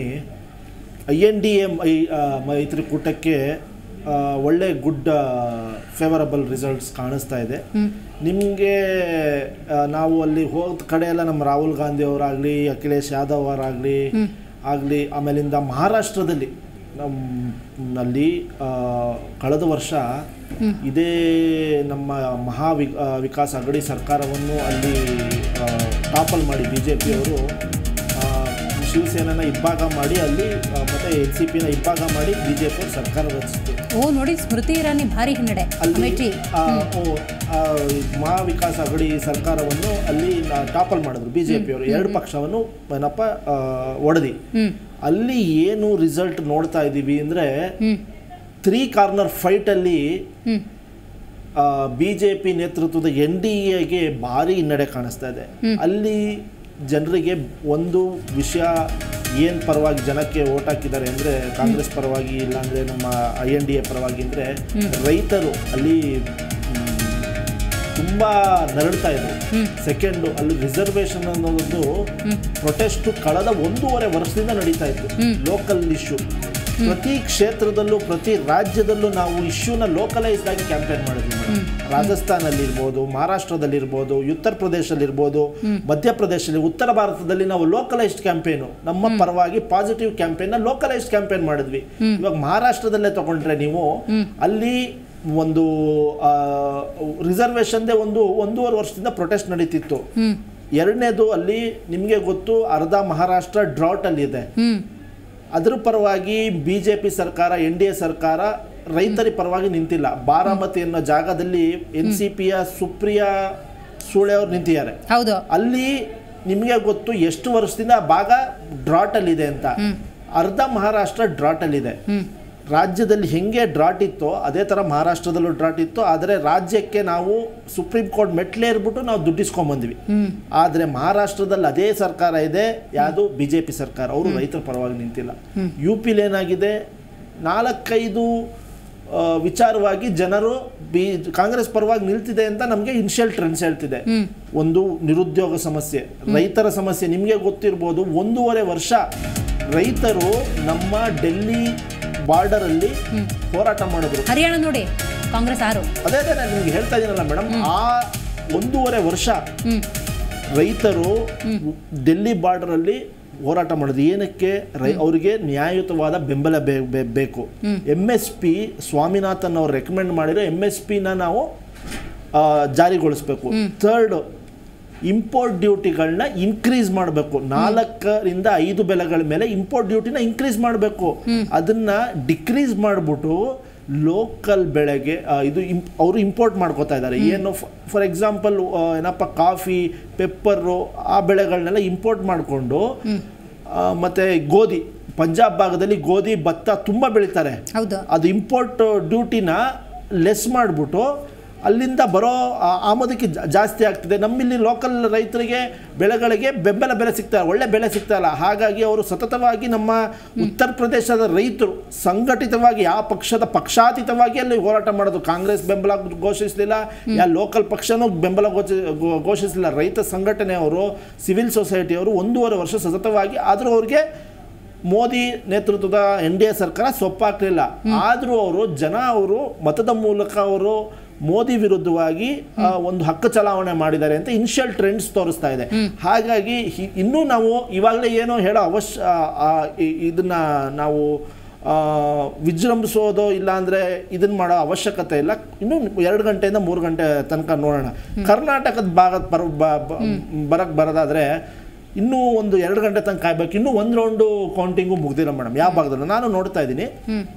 ಐ ಎನ್ ಡಿ ಎ ಮೈತ್ರಿಕೂಟಕ್ಕೆ ಆ, ಒಳ್ಳೆ ಗುಡ್ ಫೇವರಬಲ್ ರಿಸಲ್ಟ್ಸ್ ಕಾಣಿಸ್ತಾ ಇದೆ ನಿಮಗೆ ನಾವು ಅಲ್ಲಿ ಹೋದ ಕಡೆ ಎಲ್ಲ ನಮ್ಮ ರಾಹುಲ್ ಗಾಂಧಿ ಅವರಾಗಲಿ ಅಖಿಲೇಶ್ ಯಾದವ್ ಅವರಾಗಲಿ ಆಗಲಿ ಆಮೇಲಿಂದ ಮಹಾರಾಷ್ಟ್ರದಲ್ಲಿ ನಮ್ಮಲ್ಲಿ ಆ, ಕಳೆದ ವರ್ಷ ಇದೇ ನಮ್ಮ ಮಹಾ ವಿ ಆ, ವಿಕಾಸ್ ಅಗಡಿ ಸರ್ಕಾರವನ್ನು ಅಲ್ಲಿ ಟಾಪಲ್ ಮಾಡಿ ಬಿ ಜೆ ಪಿಯವರು ಶಿವಸೇನೆನ ಇಬ್ಬಾಗ ಮಾಡಿ ಅಲ್ಲಿ ಆ, ಮತ್ತೆ ಎನ್ ಸಿ ಪಿನ ಇಬ್ಬಾಗ ಮಾಡಿ ಬಿ ಜೆ ಪಿ ಸರ್ಕಾರ ರಚಿಸಿತು ಓ ನೋಡಿ ಸ್ಮೃತಿ ಇರಾನಿ ಭಾರಿ ಹಿನ್ನಡೆ ಅಲ್ಲಿ ಅಮೇಠಿ ಆ, ಓ, ಆ, ಮಹಾ ವಿಕಾಸ್ ಅಗಡಿ ಸರ್ಕಾರವನ್ನು ಅಲ್ಲಿ ಟಾಪಲ್ ಮಾಡಿದ್ರು ಬಿ ಜೆ ಪಿಯವರು ಎರಡು ಪಕ್ಷವನ್ನು ಏನಪ್ಪ ಆ, ಒಡೆದಿ ಅಲ್ಲಿ ಏನು ರಿಸಲ್ಟ್ ನೋಡ್ತಾ ಇದ್ದೀವಿ ಅಂದರೆ ತ್ರೀ ಕಾರ್ನರ್ ಫೈಟಲ್ಲಿ ಬಿ ಜೆ ಪಿ ನೇತೃತ್ವದ ಎನ್ ಡಿ ಎಗೆ ಭಾರಿ ಹಿನ್ನಡೆ ಕಾಣಿಸ್ತಾ ಇದೆ ಅಲ್ಲಿ ಜನರಿಗೆ ಒಂದು ವಿಷಯ ಏನು ಪರವಾಗಿ ಜನಕ್ಕೆ ಓಟ್ ಹಾಕಿದ್ದಾರೆ ಅಂದರೆ ಕಾಂಗ್ರೆಸ್ ಪರವಾಗಿ ಇಲ್ಲಾಂದರೆ ನಮ್ಮ ಐ ಎನ್ ಡಿ ಎ ಪರವಾಗಿ ಅಂದರೆ ರೈತರು ಅಲ್ಲಿ ಮ್, ತುಂಬಾ ನರಳ್ತಾ ಇದ್ರು ಸೆಕೆಂಡು ಅಲ್ಲಿ ರಿಸರ್ವೇಶನ್ ಅನ್ನೋದೊಂದು ಪ್ರೊಟೆಸ್ಟ್ ಕಳೆದ ಒಂದೂವರೆ ವರ್ಷದಿಂದ ನಡೀತಾ ಇತ್ತು ಲೋಕಲ್ ಇಶ್ಯೂ ಪ್ರತಿ ಕ್ಷೇತ್ರದಲ್ಲೂ ಪ್ರತಿ ರಾಜ್ಯದಲ್ಲೂ ನಾವು ಇಶ್ಯೂನ ಲೋಕಲೈಸ್ಡ್ ಆಗಿ ಕ್ಯಾಂಪೇನ್ ಮಾಡಿದ್ವಿ ಮೇಡಮ್ ರಾಜಸ್ಥಾನಲ್ಲಿರ್ಬೋದು ಮಹಾರಾಷ್ಟ್ರದಲ್ಲಿರ್ಬೋದು ಉತ್ತರ ಪ್ರದೇಶದಲ್ಲಿರ್ಬೋದು ಮಧ್ಯಪ್ರದೇಶದಲ್ಲಿ ಉತ್ತರ ಭಾರತದಲ್ಲಿ ನಾವು ಲೋಕಲೈಸ್ಡ್ ಕ್ಯಾಂಪೇನು ನಮ್ಮ ಪರವಾಗಿ ಪಾಸಿಟಿವ್ ಕ್ಯಾಂಪೇನ್ನ ಲೋಕಲೈಸ್ಡ್ ಕ್ಯಾಂಪೇನ್ ಮಾಡಿದ್ವಿ ಇವಾಗ ಮಹಾರಾಷ್ಟ್ರದಲ್ಲೇ ತಗೊಂಡ್ರೆ ನೀವು ಅಲ್ಲಿ ಒಂದು ರಿಸರ್ವೇಷನ್ದೇ ಒಂದು ಒಂದೂವರೆ ವರ್ಷದಿಂದ ಪ್ರೊಟೆಸ್ಟ್ ನಡೀತಿತ್ತು ಎರಡನೇದು ಅಲ್ಲಿ ನಿಮಗೆ ಗೊತ್ತು ಅರ್ಧ ಮಹಾರಾಷ್ಟ್ರ ಡ್ರಾಟ್ ಅಲ್ಲಿ ಇದೆ ಅದ್ರ ಪರವಾಗಿ ಬಿ ಜೆ ಪಿ ಸರ್ಕಾರ ಎನ್ ಡಿ ಎ ಸರ್ಕಾರ ರೈತರ ಪರವಾಗಿ ನಿಂತಿಲ್ಲ ಬಾರಾಮತಿ ಅನ್ನೋ ಜಾಗದಲ್ಲಿ ಎನ್ ಸಿ ಪಿಯ ಸುಪ್ರಿಯಾ ಸೂಳೆ ಅವ್ರು ನಿಂತಿದ್ದಾರೆ ಹೌದು ಅಲ್ಲಿ ನಿಮಗೆ ಗೊತ್ತು ಎಷ್ಟು ವರ್ಷದಿಂದ ಆ ಭಾಗ ಡ್ರಾಟ್ ಅಲ್ಲಿ ಇದೆ ಅಂತ ಅರ್ಧ ಮಹಾರಾಷ್ಟ್ರ ಡ್ರಾಟ್ ಅಲ್ಲಿ ಇದೆ ರಾಜ್ಯದಲ್ಲಿ ಹೆಂಗೆ ಡ್ರಾಟ್ ಇತ್ತೋ ಅದೇ ತರ ಮಹಾರಾಷ್ಟ್ರದಲ್ಲೂ ಡ್ರಾಟ್ ಇತ್ತು ಆದರೆ ರಾಜ್ಯಕ್ಕೆ ನಾವು ಸುಪ್ರೀಂ ಕೋರ್ಟ್ ಮೆಟ್ಲೇರ್ಬಿಟ್ಟು ನಾವು ದುಡ್ಡಿಸ್ಕೊಂಡ್ ಆದ್ರೆ ಮಹಾರಾಷ್ಟ್ರದಲ್ಲಿ ಅದೇ ಸರ್ಕಾರ ಇದೆ ಯಾವುದು ಬಿಜೆಪಿ ಸರ್ಕಾರ ಅವರು ರೈತರ ಪರವಾಗಿ ನಿಂತಿಲ್ಲ ಯು ಪಿಲಿ ಏನಾಗಿದೆ ನಾಲ್ಕೈದು ಆ, ವಿಚಾರವಾಗಿ ಜನರು ಬಿ ಕಾಂಗ್ರೆಸ್ ಪರವಾಗಿ ನಿಲ್ತಿದೆ ಅಂತ ನಮಗೆ ಇನಿಷಿಯಲ್ ಟ್ರೆಂಡ್ಸ್ ಹೇಳ್ತಿದೆ ಒಂದು ನಿರುದ್ಯೋಗ ಸಮಸ್ಯೆ ರೈತರ ಸಮಸ್ಯೆ ನಿಮಗೆ ಗೊತ್ತಿರ್ಬೋದು ಒಂದೂವರೆ ವರ್ಷ ರೈತರು ನಮ್ಮ ಡೆಲ್ಲಿ ಬಾರ್ಡರ್ ಅಲ್ಲಿ ಹೋರಾಟ ಮಾಡಿದ್ರು ಹರಿಯಾಣ ನೋಡಿ ಕಾಂಗ್ರೆಸ್ ಆರು ಅದೇ ಅದೇ ನಾನು ನಿಮ್ಗೆ ಹೇಳ್ತಾ ಇದ್ದೀನಲ್ಲ ಮೇಡಮ್ ಆ ಒಂದೂವರೆ ವರ್ಷ ರೈತರು ಡೆಲ್ಲಿ ಬಾರ್ಡರ್ ಅಲ್ಲಿ ಹೋರಾಟ ಮಾಡೋದು ಏನಕ್ಕೆ ರೈ ಅವರಿಗೆ ನ್ಯಾಯಯುತವಾದ ಬೆಂಬಲ ಬೇ- ಬೇ- ಬೇಕು ಎಮ್ ಎಸ್ ಪಿ ಸ್ವಾಮಿನಾಥನ್ ಅವ್ರು ರೆಕಮೆಂಡ್ ಮಾಡಿರೋ ಎಮ್ ಎಸ್ ಪಿನ ನಾವು ಆ, ಜಾರಿಗೊಳಿಸ್ಬೇಕು ಥರ್ಡ್ ಇಂಪೋರ್ಟ್ ಡ್ಯೂಟಿಗಳನ್ನ ಇನ್ಕ್ರೀಸ್ ಮಾಡಬೇಕು ನಾಲ್ಕರಿಂದ ಐದು ಬೆಲೆಗಳ ಮೇಲೆ ಇಂಪೋರ್ಟ್ ಡ್ಯೂಟಿನ ಇನ್ಕ್ರೀಸ್ ಮಾಡಬೇಕು ಅದನ್ನ ಡಿಕ್ರೀಸ್ ಮಾಡಿಬಿಟ್ಟು ಲೋಕಲ್ ಬೆಳೆಗೆ ಆ, ಇದು ಅವರು ಇಂಪೋರ್ಟ್ ಮಾಡ್ಕೋತಾ ಇದ್ದಾರೆ ಏನು ಫಾರ್ ಎಕ್ಸಾಂಪಲ್ ಏನಪ್ಪ ಕಾಫಿ ಪೆಪ್ಪರು ಆ ಬೆಳೆಗಳನ್ನೆಲ್ಲ ಇಂಪೋರ್ಟ್ ಮಾಡಿಕೊಂಡು ಮತ್ತೆ ಗೋಧಿ ಪಂಜಾಬ್ ಭಾಗದಲ್ಲಿ ಗೋಧಿ ಭತ್ತ ತುಂಬ ಬೆಳೀತಾರೆ ಹೌದು ಅದು ಇಂಪೋರ್ಟ್ ಡ್ಯೂಟಿನ ಲೆಸ್ ಮಾಡಿಬಿಟ್ಟು ಅಲ್ಲಿಂದ ಬರೋ ಆ- ಆಮದಕ್ಕೆ ಜಾ- ಜಾಸ್ತಿ ಆಗ್ತಿದೆ ನಮ್ಮಿಲ್ಲಿ ಲೋಕಲ್ ರೈತರಿಗೆ ಬೆಳೆಗಳಿಗೆ ಬೆಂಬಲ ಬೆಲೆ ಸಿಗ್ತಾ ಇಲ್ಲ ಒಳ್ಳೆ ಬೆಲೆ ಸಿಗ್ತಾ ಇಲ್ಲ ಹಾಗಾಗಿ ಅವರು ಸತತವಾಗಿ ನಮ್ಮ ಉತ್ತರ ಪ್ರದೇಶದ ರೈತರು ಸಂಘಟಿತವಾಗಿ ಯಾವ ಪಕ್ಷದ ಪಕ್ಷಾತೀತವಾಗಿ ಅಲ್ಲಿ ಹೋರಾಟ ಮಾಡೋದು ಕಾಂಗ್ರೆಸ್ ಬೆಂಬಲ ಘೋಷಿಸಲಿಲ್ಲ ಯಾವ ಲೋಕಲ್ ಪಕ್ಷನೂ ಬೆಂಬಲ ಘೋಷಿ ಘೋ- ಘೋಷಿಸಲಿಲ್ಲ ರೈತ ಸಂಘಟನೆಯವರು ಸಿವಿಲ್ ಸೊಸೈಟಿಯವರು ಒಂದೂವರೆ ವರ್ಷ ಸತತವಾಗಿ ಆದರೂ ಅವ್ರಿಗೆ ಮೋದಿ ನೇತೃತ್ವದ ಎನ್ ಡಿ ಎ ಸರ್ಕಾರ ಸೊಪ್ಪಾಗಲಿಲ್ಲ ಆದರೂ ಅವರು ಜನ ಅವರು ಮತದ ಮೂಲಕ ಅವರು ಮೋದಿ ವಿರುದ್ಧವಾಗಿ ಆ, ಒಂದು ಹಕ್ಕು ಚಲಾವಣೆ ಮಾಡಿದ್ದಾರೆ ಅಂತ ಇನಿಷಿಯಲ್ ಟ್ರೆಂಡ್ಸ್ ತೋರಿಸ್ತಾ ಇದೆ ಹಾಗಾಗಿ ಹಿ- ಇನ್ನೂ ನಾವು ಇವಾಗಲೇ ಏನೋ ಹೇಳೋ ಅವಶ್ಯ ಆ, ಆ, ಇ- ಇದನ್ನ ನಾವು ಆ, ವಿಜೃಂಭಿಸೋದು ಇಲ್ಲ ಅಂದರೆ ಇದನ್ನ ಮಾಡೋ ಅವಶ್ಯಕತೆ ಇಲ್ಲ ಇನ್ನೂ ಎರಡು ಗಂಟೆಯಿಂದ ಮೂರು ಗಂಟೆ ತನಕ ನೋಡೋಣ ಕರ್ನಾಟಕದ ಭಾಗದ ಪರ ಬರಕ್ಕೆ ಬರೋದಾದ್ರೆ ಇನ್ನೂ ಒಂದು ಎರಡು ಗಂಟೆ ತನಕ ಕಾಯ್ಬೇಕು ಇನ್ನೂ ಒಂದು ರೌಂಡು ಕೌಂಟಿಂಗು ಮುಗ್ದಿಲ್ಲ ಮೇಡಮ್ ಯಾವ ಭಾಗದಲ್ಲಿ ನಾನು ನೋಡ್ತಾ ಇದ್ದೀನಿ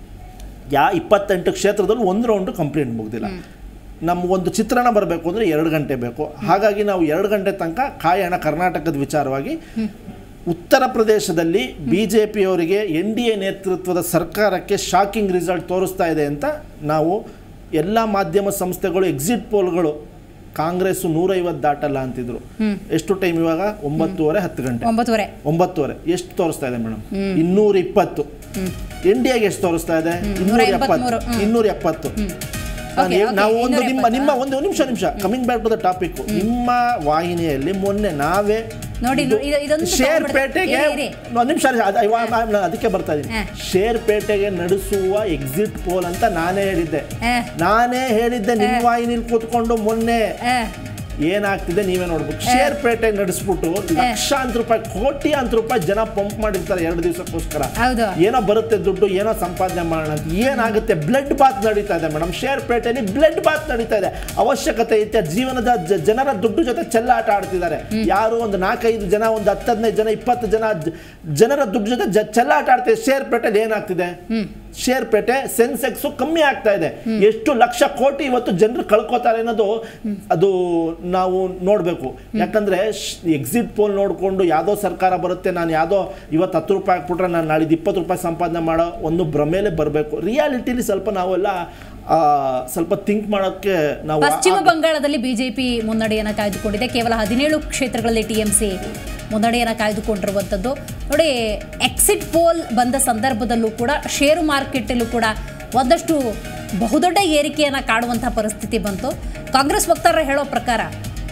ಯಾ ಇಪ್ಪತ್ತೆಂಟು ಕ್ಷೇತ್ರದಲ್ಲಿ ಒಂದು ರೌಂಡು ಕಂಪ್ಲೀಟ್ ಮುಗ್ದಿಲ್ಲ ನಮಗೊಂದು ಚಿತ್ರಣ ಬರಬೇಕು ಅಂದರೆ ಎರಡು ಗಂಟೆ ಬೇಕು ಹಾಗಾಗಿ ನಾವು ಎರಡು ಗಂಟೆ ತನಕ ಕಾಯೋಣ ಕರ್ನಾಟಕದ ವಿಚಾರವಾಗಿ ಉತ್ತರ ಪ್ರದೇಶದಲ್ಲಿ ಬಿ ಜೆ ಪಿಯವರಿಗೆ ಎನ್ ಡಿ ಎ ನೇತೃತ್ವದ ಸರ್ಕಾರಕ್ಕೆ ಶಾಕಿಂಗ್ ರಿಸಲ್ಟ್ ತೋರಿಸ್ತಾ ಇದೆ ಅಂತ ನಾವು ಎಲ್ಲ ಮಾಧ್ಯಮ ಸಂಸ್ಥೆಗಳು ಎಕ್ಸಿಟ್ ಪೋಲ್ಗಳು ಕಾಂಗ್ರೆಸ್ ನೂರೈವತ್ತು ದಾಟಲ್ಲ ಅಂತಿದ್ರು ಎಷ್ಟು ಟೈಮ್ ಇವಾಗ ಒಂಬತ್ತುವರೆ ಹತ್ತು ಗಂಟೆ ಒಂಬತ್ತುವರೆ ಒಂಬತ್ತುವರೆ ಎಷ್ಟು ತೋರಿಸ್ತಾ ಇದೆ ಮೇಡಮ್ ಇನ್ನೂರ ಇಪ್ಪತ್ತು ಇಂಡಿಯಾಗೆ ಎಷ್ಟು ತೋರಿಸ್ತಾ ಇದೆ ಇನ್ನೂರ ಎಂಬತ್ಮೂರು, ಎಪ್ಪತ್ತು ಹ್ಮ್. ಇನ್ನೂರ ಎಪ್ಪತ್ತು ನಾನು Okay, ಹೇಳ್- okay, ನಾವು ಒಂದು ಇನ್ನೂರ ನಿಮ್ಮ ಎಪ್ಪತ್ತು, ನಿಮ್ಮ ಒಂದು ನಿಮಿಷ ನಿಮಿಷ coming back to the topic ನಿಮ್ಮ ವಾಹಿನಿಯಲ್ಲಿ ಮೊನ್ನೆ ನಾವೇ ನೋಡಿ, ಇದು- ಇದೊಂದು ಶೇರ್ ತಗೊಂಡ್ಬಿಡಿ. ಪೇಟೆಗೆ ಇರಿ, ಇರಿ. ಒಂದು ನಿಮಿಷ ಅದು- ಇವ- ನಾನು ಅದಕ್ಕೆ ಬರ್ತಾ ಇದ್ದೀನಿ ಹಾ. ಶೇರ್ ಪೇಟೆಗೆ ನಡೆಸುವ ಎಕ್ಸಿಟ್ ಪೋಲ್ ಅಂತ ನಾನೇ ಹೇಳಿದ್ದೆ ಆ, ನಾನೇ ಹೇಳಿದ್ದೆ ನಿಮ್ಮ ವಾಹಿನಿಲಿ ಕೂತ್ಕೊಂಡು ಮೊನ್ನೆ ಆ, ಏನಾಗ್ತಿದೆ ನೀವೇ ನೋಡ್ಬೇಕು ಶೇರ್ ಪೇಟೆ ನಡೆಸ್ಬಿಟ್ಟು ಲಕ್ಷಾಂತರ ರೂಪಾಯಿ ಕೋಟ್ಯಾಂತರ ರೂಪಾಯಿ ಜನ ಪಂಪ್ ಮಾಡಿರ್ತಾರೆ ಎರಡು ದಿವಸಕ್ಕೋಸ್ಕರ ಹೌದು ಏನೋ ಬರುತ್ತೆ ದುಡ್ಡು ಏನೋ ಸಂಪಾದನೆ ಮಾಡೋಣ ಅಂತ ಏನಾಗುತ್ತೆ ಬ್ಲಡ್ ಬಾತ್ ನಡೀತಾ ಇದೆ ಮೇಡಮ್ ಶೇರ್ ಪೇಟೆಯಲ್ಲಿ ಬ್ಲಡ್ ಬಾತ್ ನಡೀತಾ ಇದೆ ಅವಶ್ಯಕತೆ ಐತೆ ಜೀವನದ ಜ- ಜನರ ದುಡ್ಡು ಜೊತೆ ಚೆಲ್ಲಾಟ ಆಡ್ತಿದ್ದಾರೆ ಯಾರು ಒಂದು ನಾಲ್ಕೈದು ಜನ ಒಂದು ಹತ್ತು ಹದಿನೈದು ಜನ ಇಪ್ಪತ್ತು ಜನ ಜ- ಜನರ ದುಡ್ಡು ಜೊತೆ ಜ- ಚೆಲ್ಲಾಟ ಆಡ್ತಿದೆ ಶೇರ್ ಪೇಟೆಯಲ್ಲಿ ಏನಾಗ್ತಿದೆ ಶೇರ್ ಪೇಟೆ ಸೆನ್ಸೆಕ್ಸ್ ಕಮ್ಮಿ ಆಗ್ತಾ ಇದೆ ಎಷ್ಟು ಲಕ್ಷ ಕೋಟಿ ಇವತ್ತು ಜನರು ಕಳ್ಕೊತಾರೆ ಅನ್ನೋದು ಅದು ನಾವು ನೋಡಬೇಕು ಯಾಕಂದ್ರೆ ಎಕ್ಸಿಟ್ ಪೋಲ್ ನೋಡಿಕೊಂಡು ಯಾವುದೋ ಸರ್ಕಾರ ಬರುತ್ತೆ ನಾನು ಯಾವುದೋ ಇವತ್ತು ಹತ್ತು ರೂಪಾಯಿ ಹಾಕ್ಬಿಟ್ರೆ ನಾನು ನಾಳಿದ್ದು ಇಪ್ಪತ್ತು ರೂಪಾಯಿ ಸಂಪಾದನೆ ಮಾಡೋ ಒಂದು ಭ್ರಮೇಲೆ ಬರಬೇಕು ರಿಯಾಲಿಟಿಲಿ ಸ್ವಲ್ಪ ನಾವೆಲ್ಲ ಆ, ಸ್ವಲ್ಪ ಥಿಂಕ್ ಮಾಡೋಕ್ಕೆ ನಾವು ಪಶ್ಚಿಮ ಆ- ಬಂಗಾಳದಲ್ಲಿ ಬಿಜೆಪಿ ಮುನ್ನಡೆಯನ್ನು ಕಾಯ್ದುಕೊಂಡಿದೆ ಕೇವಲ ಹದಿನೇಳು ಕ್ಷೇತ್ರಗಳಲ್ಲಿ ಟಿಎಂಸಿ ಮುನ್ನಡೆಯನ್ನು ಕಾಯ್ದುಕೊಂಡಿರುವಂಥದ್ದು ನೋಡಿ ಎಕ್ಸಿಟ್ ಪೋಲ್ ಬಂದ ಸಂದರ್ಭದಲ್ಲೂ ಕೂಡ ಷೇರು ಮಾರ್ಕೆಟಲ್ಲೂ ಕೂಡ ಒಂದಷ್ಟು ಬಹುದೊಡ್ಡ ಏರಿಕೆಯನ್ನು ಕಾಡುವಂಥ ಪರಿಸ್ಥಿತಿ ಬಂತು ಕಾಂಗ್ರೆಸ್ ವಕ್ತಾರರು ಹೇಳೋ ಪ್ರಕಾರ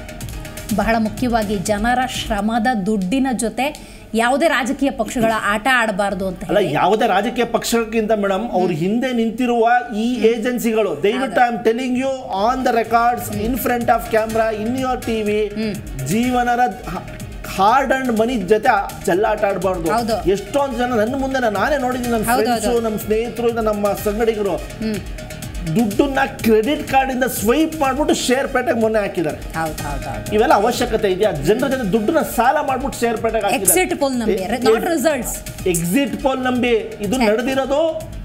ಬಹಳ ಮುಖ್ಯವಾಗಿ ಜನರ ಶ್ರಮದ ದುಡ್ಡಿನ ಜೊತೆ ಯಾವುದೇ ರಾಜಕೀಯ ಪಕ್ಷಗಳ ಆಟ ಆಡಬಾರ್ದು ಅಂತ ಅಲ್ಲ ಹೇಳಿ ಯಾವುದೇ ರಾಜಕೀಯ ಪಕ್ಷಕ್ಕಿಂತ ಮೇಡಮ್ ಅವ್ರ ಹಿಂದೆ ನಿಂತಿರುವ ಈ ಏಜೆನ್ಸಿಗಳು ದಯವಿಟ್ಟು I am telling you on the records in front of camera in your TV ಜೀವನದ ಹಾರ್ಡ್ ಅಂಡ್ ಮನಿ ಜೊತೆ ಚೆಲ್ಲಾಟ ಆಡಬಾರ್ದು ಹೌದು. ಎಷ್ಟೊಂದು ಜನ ನನ್ನ ಮುಂದೆ ನಾನೇ ನೋಡಿದ್ದೀನಿ ನಮ್ಮ ಹೌದು, ಫ್ರೆಂಡ್ಸು ಹೌದು. ನಮ್ಮ ಸ್ನೇಹಿತರು ಇಲ್ಲ ನಮ್ಮ ಸಂಗಡಿಗರು ದುಡ್ಡನ್ನ ಕ್ರೆಡಿಟ್ ಕಾರ್ಡ್ ಇಂದ ಸ್ವೈಪ್ ಮಾಡ್ಬಿಟ್ಟು ಶೇರ್ ಪೇಟೆಗೆ ಮೊನ್ನೆ ಹಾಕಿದ್ದಾರೆ ಹೌದು ಹೌದು ಹೌದು ಇವೆಲ್ಲ ಅವಶ್ಯಕತೆ ಇದೆಯಾ ಜನರ ಜೊತೆ ದುಡ್ಡನ್ನ ಸಾಲ ಮಾಡ್ಬಿಟ್ಟು ಶೇರ್ ಪೇಟೆಗೆ ಎಕ್ಸಿಟ್ ಪೋಲ್ ನಂಬಿ ನಾಟ್ ರಿಸಲ್ಟ್ಸ್ ಎಕ್ಸಿಟ್ ಪೋಲ್ ನಂಬಿ ಇದು ನಡೆದಿರೋದು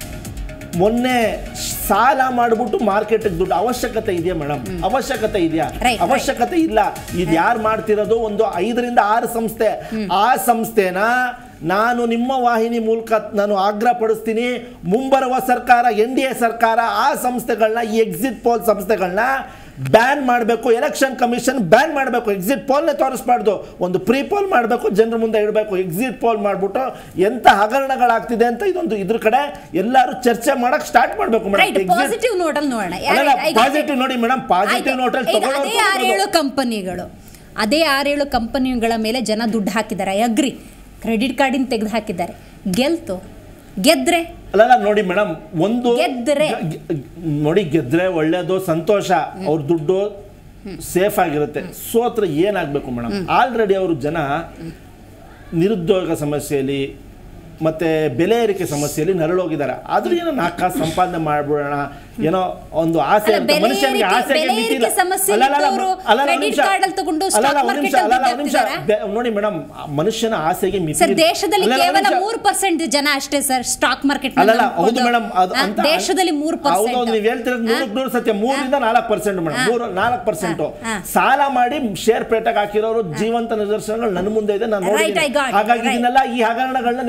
ಮೊನ್ನೆ ಸಾಲ ಮಾಡ್ಬಿಟ್ಟು ಮಾರ್ಕೆಟ್ ದುಡ್ಡು ಅವಶ್ಯಕತೆ ಇದೆಯಾ ಮೇಡಮ್ ಅವಶ್ಯಕತೆ ಇದೆಯಾ Right, ಅವಶ್ಯಕತೆ ಇಲ್ಲ ಇದು ಯಾರು ಮಾಡ್ತಿರೋದು ಒಂದು ಐದರಿಂದ ಆರು ಸಂಸ್ಥೆ ಆ ಸಂಸ್ಥೆನ ನಾನು ನಿಮ್ಮ ವಾಹಿನಿ ಮೂಲಕ ನಾನು ಆಗ್ರಹ ಪಡಿಸ್ತೀನಿ ಮುಂಬರುವ ಸರ್ಕಾರ ಎನ್ ಡಿ ಎ ಸರ್ಕಾರ ಆ ಸಂಸ್ಥೆಗಳನ್ನ ಈ ಎಕ್ಸಿಟ್ ಪೋಲ್ ಸಂಸ್ಥೆಗಳನ್ನ ಬ್ಯಾನ್ ಮಾಡಬೇಕು ಎಲೆಕ್ಷನ್ ಕಮಿಷನ್ ಬ್ಯಾನ್ ಮಾಡಬೇಕು ಎಕ್ಸಿಟ್ ಪೋಲ್ನೇ ತೋರಿಸ್ಬಾರ್ದು ಒಂದು ಪ್ರೀ ಪೋಲ್ ಮಾಡಬೇಕು ಜನರ ಮುಂದೆ ಇಡಬೇಕು ಎಕ್ಸಿಟ್ ಪೋಲ್ ಮಾಡ್ಬಿಟ್ಟು ಎಂತ ಹಗರಣಗಳಾಗ್ತಿದೆ ಅಂತ ಇದೊಂದು ಇದ್ರ ಕಡೆ ಎಲ್ಲರೂ ಚರ್ಚೆ ಮಾಡಕ್ ಸ್ಟಾರ್ಟ್ ಮಾಡಬೇಕು ರೈಟ್ ಮೇಡಮ್ ಪಾಸಿಟಿವ್ ನೋಟಲ್ಲಿ ನೋಡೋಣ ಅಲ್ಲಲ್ಲ, ಈಗ- positive ನೋಡಿ ಮೇಡಮ್, positive note ಅಲ್ಲಿ ಈಗ ಅದೇ ತಗೊಳ್ಳೋದು ಆರೇಳು ಕಂಪನಿಗಳು ಅದೇ ಆರೇಳು ಕಂಪನಿಗಳ ಮೇಲೆ ಜನ ದುಡ್ಡು ಹಾಕಿದ್ದಾರೆ ಅಗ್ರಿ ಕ್ರೆಡಿಟ್ ಕಾರ್ಡಿನ ತೆಗೆದು ಹಾಕಿದ್ದಾರೆ ಗೆಲ್ತು ಗೆದ್ರೆ ಅಲ್ಲಲ್ಲ ನೋಡಿ ಮೇಡಮ್ ಒಂದು ಗೆದ್ರೆ. ಗ- ಗ- ನೋಡಿ ಗೆದ್ರೆ ಒಳ್ಳೇದು ಸಂತೋಷ ಅವ್ರ ದುಡ್ಡು ಸೇಫ್ ಆಗಿರುತ್ತೆ ಸೋತ್ರ ಏನಾಗಬೇಕು ಮೇಡಮ್ ಆಲ್ರೆಡಿ ಅವರು ಜನ ನಿರುದ್ಯೋಗ ಸಮಸ್ಯೆಯಲ್ಲಿ ಮತ್ತೆ ಬೆಲೆ ಏರಿಕೆ ಸಮಸ್ಯೆಯಲ್ಲಿ ನರಳೋಗಿದ್ದಾರೆ ಆದ್ರೂ ಏನೋ ನಾಲ್ಕು ಕಾಸು ಸಂಪಾದನೆ ಮಾಡ್ಬಿಡೋಣ ಏನೋ ಒಂದು ಆಸೆ ಅಲ್ಲ, ಅಂತ ಬೆಲೆ ಮನುಷ್ಯನಿಗೆ ಏರಿಕೆ- ಆಸೆಗೆ ಬೆಲೆ ಮಿತಿ ಇಲ್ಲ. ಏರಿಕೆ ಸಮಸ್ಯೆ ಅಲ್ಲಲ್ಲ, ಇದ್ದವ್ರು ಅಲ್ಲಲ್ಲ, credit ನಿಮಿಷ. card ಅಲ್ಲಿ ತಗೊಂಡು ಅಲ್ಲಲ್ಲ, stock ಒಂದು market ನಿಮಿಷ, ಅಲ್ಲಿ ಅಲ್ಲಲ್ಲ, ಒಂದು ನಿಮಿಷ. ದುಡ್ಡು ಬೆ- ನೋಡಿ ಮೇಡಮ್ ಮನುಷ್ಯನ ಆಸೆಗೆ ಮಿತಿ ಸರ್ ಇದೆ. ದೇಶದಲ್ಲಿ ಅಲ್ಲಲ್ಲ, ಒಂದು ಕೇವಲ ನಿಮಿಷ. ಮೂರು ಪರ್ಸೆಂಟ್ ಜನ ಅಷ್ಟೇ ಸರ್ ಸ್ಟಾಕ್ ಮಾರ್ಕೆಟ್ ಅಲ್ಲಲ್ಲ ಹೌದು ಮೇಡಮ್ ಅದು ಅಂತ ದೇಶದಲ್ಲಿ ಮೂರು ಹೌದು ಪರ್ಸೆಂಟ್ ನೀವು ಹೇಳ್ತಿರೋದು ನೂರಕ್ಕೆ ನೂರು ಸತ್ಯ ಮೂರರಿಂದ ನಾಲ್ಕು ಪರ್ಸೆಂಟ್ ಮೇಡಮ್ ಹಾ. ಮೂರು ನಾಲ್ಕು ಪರ್ಸೆಂಟ್ ಹಾ, ಹಾ. ಸಾಲ ಮಾಡಿ ಶೇರ್ ಪೇಟೆಗೆ ಹಾಕಿರೋರು ಜೀವಂತ ನಿದರ್ಶನಗಳು ನನ್ನ ಮುಂದೆ ಇದೆ ನಾನು Right, I ನೋಡಿದ್ದೀನಿ got it, ಹಾಗಾಗಿ right. ಇದನ್ನೆಲ್ಲ ಈ ಹಗರಣಗಳನ್ನ ನಿಲ್ಲಿಸಬೇಕು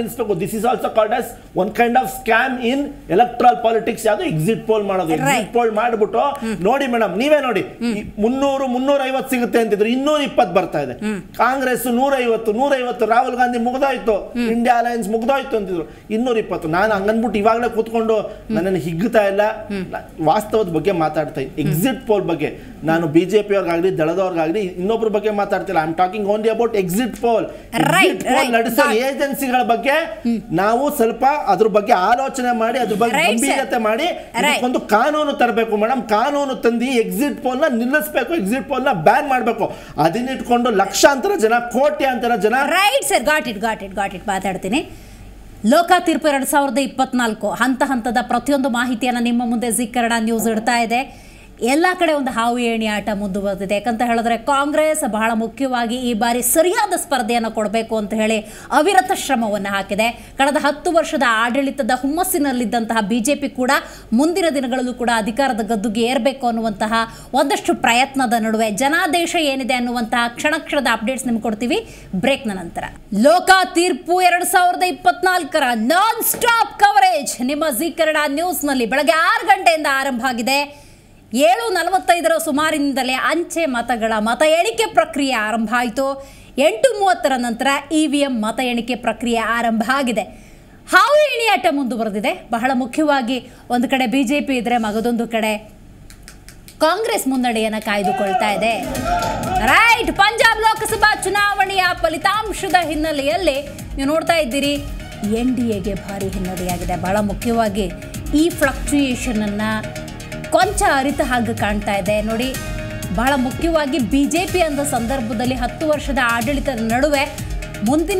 this is also called as one kind of scam in electoral politics ಯಾವುದು ಎಕ್ಸಿಟ್ ಪೋಲ್ ಮಾಡೋದು Right. ಎಕ್ಸಿಟ್ ಪೋಲ್ ಮಾಡ್ಬಿಟ್ಟು ನೋಡಿ ಮೇಡಮ್ ನೀವೇ ನೋಡಿ ಈ ಮುನ್ನೂರು ಮುನ್ನೂರ ಐವತ್ತು ಸಿಗುತ್ತೆ ಅಂತಿದ್ರು ಇನ್ನೂರ ಇಪ್ಪತ್ತು ಬರ್ತಾ ಇದೆ ಕಾಂಗ್ರೆಸ್ ನೂರ ಐವತ್ತು ನೂರ ಐವತ್ತು ರಾಹುಲ್ ಗಾಂಧಿ ಮುಗ್ದೋಯ್ತು ಇಂಡಿಯಾ ಅಲಯನ್ಸ್ ಮುಗ್ದೋಯ್ತು ಅಂತಿದ್ರು ಇನ್ನೂರ ಇಪ್ಪತ್ತು ನಾನು ಹಂಗನ್ಬಿಟ್ಟು ಇವಾಗಲೇ ಕೂತ್ಕೊಂಡು ನನ್ನನ್ನು ಹಿಗ್ಗುತ್ತಾ ಇಲ್ಲ ನಾ- ವಾಸ್ತವದ ಬಗ್ಗೆ ಮಾತಾಡ್ತಾ ಇದ್ದೀನಿ ಎಕ್ಸಿಟ್ ಪೋಲ್ ಬಗ್ಗೆ ನಾನು ಬಿಜೆಪಿ ಅವ್ರಿಗಾಗ್ಲಿ ದಳದವ್ರಿಗಾಗ್ಲಿ ಇನ್ನೊಬ್ರ ಬಗ್ಗೆ ಮಾತಾಡ್ತಿಲ್ಲ I am talking only about exit poll Right, right. ನಡೆಸೋ Got- ಏಜೆನ್ಸಿಗಳ ಬಗ್ಗೆ ನಾವು ಸ್ವಲ್ಪ ಅದ್ರ ಬಗ್ಗೆ ಆಲೋಚನೆ ಮಾಡಿ ಅದ್ರ ಬಗ್ಗೆ Right, sir. ಗಂಭೀರತೆ ಮಾಡಿ Right. ಒಂದು ಕಾನೂನು ತರಬೇಕು ಮೇಡಮ್ ಕಾನೂನು ತಂದು ಎಕ್ಸಿಟ್ ಪೋಲ್ ನ ನಿಲ್ಲಿಸಬೇಕು ಎಕ್ಸಿಟ್ ಪೋಲ್ ನ ಬ್ಯಾನ್ ಮಾಡಬೇಕು ಅದನ್ನಿಟ್ಕೊಂಡು ಲಕ್ಷಾಂತರ ಜನ ಕೋಟ್ಯಾಂತರ ಜನ right sir got it got it got it ಮಾತಾಡ್ತೀನಿ ಲೋಕ ತೀರ್ಪು ಎರಡು ಸಾವಿರದ ಇಪ್ಪತ್ನಾಲ್ಕು ಹಂತ ಹಂತದ ಪ್ರತಿಯೊಂದು ಮಾಹಿತಿಯನ್ನು ನಿಮ್ಮ ಮುಂದೆ ಜಿ ಕನ್ನಡ ನ್ಯೂಸ್ ಇಡ್ತಾ ಇದೆ ಎಲ್ಲ ಕಡೆ ಒಂದು ಹಾವು ಏಣಿ ಆಟ ಮುಂದುವರೆದಿದೆ ಯಾಕಂತ ಹೇಳಿದ್ರೆ ಕಾಂಗ್ರೆಸ್ ಬಹಳ ಮುಖ್ಯವಾಗಿ ಈ ಬಾರಿ ಸರಿಯಾದ ಸ್ಪರ್ಧೆಯನ್ನು ಕೊಡಬೇಕು ಅಂತ ಹೇಳಿ ಅವಿರತ ಶ್ರಮವನ್ನು ಹಾಕಿದೆ ಕಳೆದ ಹತ್ತು ವರ್ಷದ ಆಡಳಿತದ ಹುಮ್ಮಸ್ಸಿನಲ್ಲಿದ್ದಂತಹ ಬಿಜೆಪಿ ಕೂಡ ಮುಂದಿನ ದಿನಗಳಲ್ಲೂ ಕೂಡ ಅಧಿಕಾರದ ಗದ್ದುಗೆ ಏರಬೇಕು ಅನ್ನುವಂತಹ ಒಂದಷ್ಟು ಪ್ರಯತ್ನದ ನಡುವೆ ಜನಾದೇಶ ಏನಿದೆ ಅನ್ನುವಂತಹ ಕ್ಷಣ ಕ್ಷಣದ ಅಪ್ಡೇಟ್ಸ್ ನಿಮ್ಗೆ ಕೊಡ್ತೀವಿ ಬ್ರೇಕ್ನ ನಂತರ ಲೋಕ ತೀರ್ಪು ಎರಡು ಸಾವಿರದ ಇಪ್ಪತ್ನಾಲ್ಕರ ನಾನ್ ಸ್ಟಾಪ್ ಕವರೇಜ್ ನಿಮ್ಮ ಜಿ ಕನ್ನಡ ನ್ಯೂಸ್ನಲ್ಲಿ ಬೆಳಗ್ಗೆ ಆರು ಗಂಟೆಯಿಂದ ಆರಂಭ ಆಗಿದೆ ಏಳು ನಲವತ್ತೈದರ ಸುಮಾರಿನಿಂದಲೇ ಅಂಚೆ ಮತಗಳ ಮತ ಎಣಿಕೆ ಪ್ರಕ್ರಿಯೆ ಆರಂಭ ಆಯಿತು ಎಂಟು ಮೂವತ್ತರ ನಂತರ ಇ ವಿ ಎಂ ಮತ ಎಣಿಕೆ ಪ್ರಕ್ರಿಯೆ ಆರಂಭ ಆಗಿದೆ ಹಾವು ಎಣಿಯಾಟ ಮುಂದುವರೆದಿದೆ ಬಹಳ ಮುಖ್ಯವಾಗಿ ಒಂದು ಕಡೆ ಬಿ ಜೆ ಪಿ ಇದ್ರೆ ಮಗದೊಂದು ಕಡೆ ಕಾಂಗ್ರೆಸ್ ಮುನ್ನಡೆಯನ್ನು ಕಾಯ್ದುಕೊಳ್ತಾ ಇದೆ ರೈಟ್ ಪಂಜಾಬ್ ಲೋಕಸಭಾ ಚುನಾವಣೆಯ ಫಲಿತಾಂಶದ ಹಿನ್ನೆಲೆಯಲ್ಲಿ ನೀವು ನೋಡ್ತಾ ಇದ್ದೀರಿ ಎನ್ ಡಿ ಎಗೆ ಭಾರಿ ಹಿನ್ನಡೆಯಾಗಿದೆ ಬಹಳ ಮುಖ್ಯವಾಗಿ ಈ ಫ್ಲಕ್ಚುಯೇಷನ್ ಅನ್ನ ಕೊಂಚ ಅರಿತ ಹಾಗೆ ಕಾಣ್ತಾ ಇದೆ ನೋಡಿ ಬಹಳ ಮುಖ್ಯವಾಗಿ ಬಿ ಜೆ ಪಿ ಅಂದ ಸಂದರ್ಭದಲ್ಲಿ ಹತ್ತು ವರ್ಷದ ಆಡಳಿತದ ನಡುವೆ ಮುಂದಿನ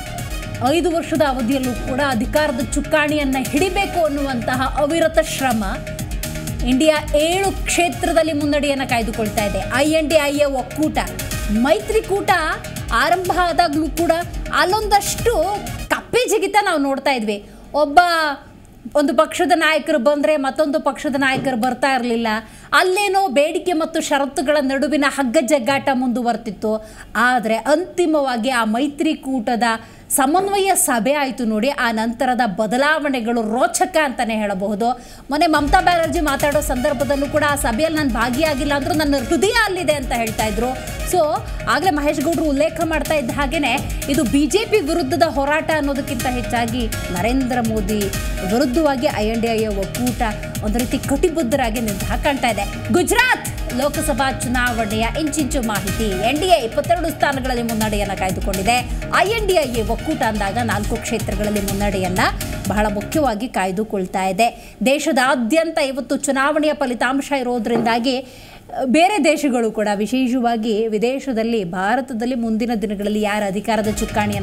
ಐದು ವರ್ಷದ ಅವಧಿಯಲ್ಲೂ ಕೂಡ ಅಧಿಕಾರದ ಚುಕ್ಕಾಣಿಯನ್ನು ಹಿಡಿಬೇಕು ಅನ್ನುವಂತಹ ಅವಿರತ ಶ್ರಮ ಇಂಡಿಯಾ ಏಳು ಕ್ಷೇತ್ರದಲ್ಲಿ ಮುನ್ನಡೆಯನ್ನು ಕಾಯ್ದುಕೊಳ್ತಾ ಇದೆ I N D I A ಒಕ್ಕೂಟ ಮೈತ್ರಿಕೂಟ ಆರಂಭ ಆದಾಗಲೂ ಕೂಡ ಅಲ್ಲೊಂದಷ್ಟು ಕಪ್ಪೆ ಜಿಗಿತ ನಾವು ನೋಡ್ತಾ ಇದ್ವಿ ಒಬ್ಬ ಒಂದು ಪಕ್ಷದ ನಾಯಕರು ಬಂದರೆ ಮತ್ತೊಂದು ಪಕ್ಷದ ನಾಯಕರು ಬರ್ತಾ ಇರಲಿಲ್ಲ ಅಲ್ಲೇನೋ ಬೇಡಿಕೆ ಮತ್ತು ಷರತ್ತುಗಳ ನಡುವಿನ ಹಗ್ಗ ಜಗ್ಗಾಟ ಮುಂದುವರ್ತಿತ್ತು ಆದರೆ ಅಂತಿಮವಾಗಿ ಆ ಮೈತ್ರಿಕೂಟದ ಸಮನ್ವಯ ಸಭೆ ಆಯಿತು ನೋಡಿ ಆ ನಂತರದ ಬದಲಾವಣೆಗಳು ರೋಚಕ ಅಂತಲೇ ಹೇಳಬಹುದು ಮೊನ್ನೆ ಮಮತಾ ಬ್ಯಾನರ್ಜಿ ಮಾತಾಡೋ ಸಂದರ್ಭದಲ್ಲೂ ಕೂಡ ಆ ಸಭೆಯಲ್ಲಿ ನಾನು ಭಾಗಿಯಾಗಿಲ್ಲ ಅಂದರೂ ನನ್ನ ಹೃದಯ ಅಲ್ಲಿದೆ ಅಂತ ಹೇಳ್ತಾ ಇದ್ರು ಸೊ ಆಗಲೇ ಮಹೇಶ್ ಗೌಡರು ಉಲ್ಲೇಖ ಮಾಡ್ತಾ ಇದ್ದ ಹಾಗೇನೆ ಇದು ಬಿ ಜೆ ಪಿ ವಿರುದ್ಧದ ಹೋರಾಟ ಅನ್ನೋದಕ್ಕಿಂತ ಹೆಚ್ಚಾಗಿ ನರೇಂದ್ರ ಮೋದಿ ವಿರುದ್ಧವಾಗಿ ಐ ಎನ್ ಡಿ ಐ ಒಕ್ಕೂಟ ಒಂದು ರೀತಿ ಕಟಿಬದ್ಧರಾಗಿ ನಿಂತ ಕಾಣ್ತಾ ಇದೆ ಗುಜರಾತ್ ಲೋಕಸಭಾ ಚುನಾವಣೆಯ ಇಂಚಿಂಚು ಮಾಹಿತಿ ಎನ್ ಡಿ ಎ ಇಪ್ಪತ್ತೆರಡು ಸ್ಥಾನಗಳಲ್ಲಿ ಮುನ್ನಡೆಯನ್ನು ಕಾಯ್ದುಕೊಂಡಿದೆ ಐ ಎನ್ ಡಿ ಐ ಒಕ್ಕೂಟ ಅಂದಾಗ ನಾಲ್ಕು ಕ್ಷೇತ್ರಗಳಲ್ಲಿ ಮುನ್ನಡೆಯನ್ನ ಬಹಳ ಮುಖ್ಯವಾಗಿ ಕಾಯ್ದುಕೊಳ್ತಾ ಇದೆ ದೇಶದಾದ್ಯಂತ ಇವತ್ತು ಚುನಾವಣೆಯ ಫಲಿತಾಂಶ ಇರೋದ್ರಿಂದಾಗಿ ಅಹ್, ಬೇರೆ ದೇಶಗಳು ಕೂಡ ವಿಶೇಷವಾಗಿ ವಿದೇಶದಲ್ಲಿ ಭಾರತದಲ್ಲಿ ಮುಂದಿನ ದಿನಗಳಲ್ಲಿ ಯಾರ ಅಧಿಕಾರದ ಚುಕ್ಕಾಣಿಯನ್ನು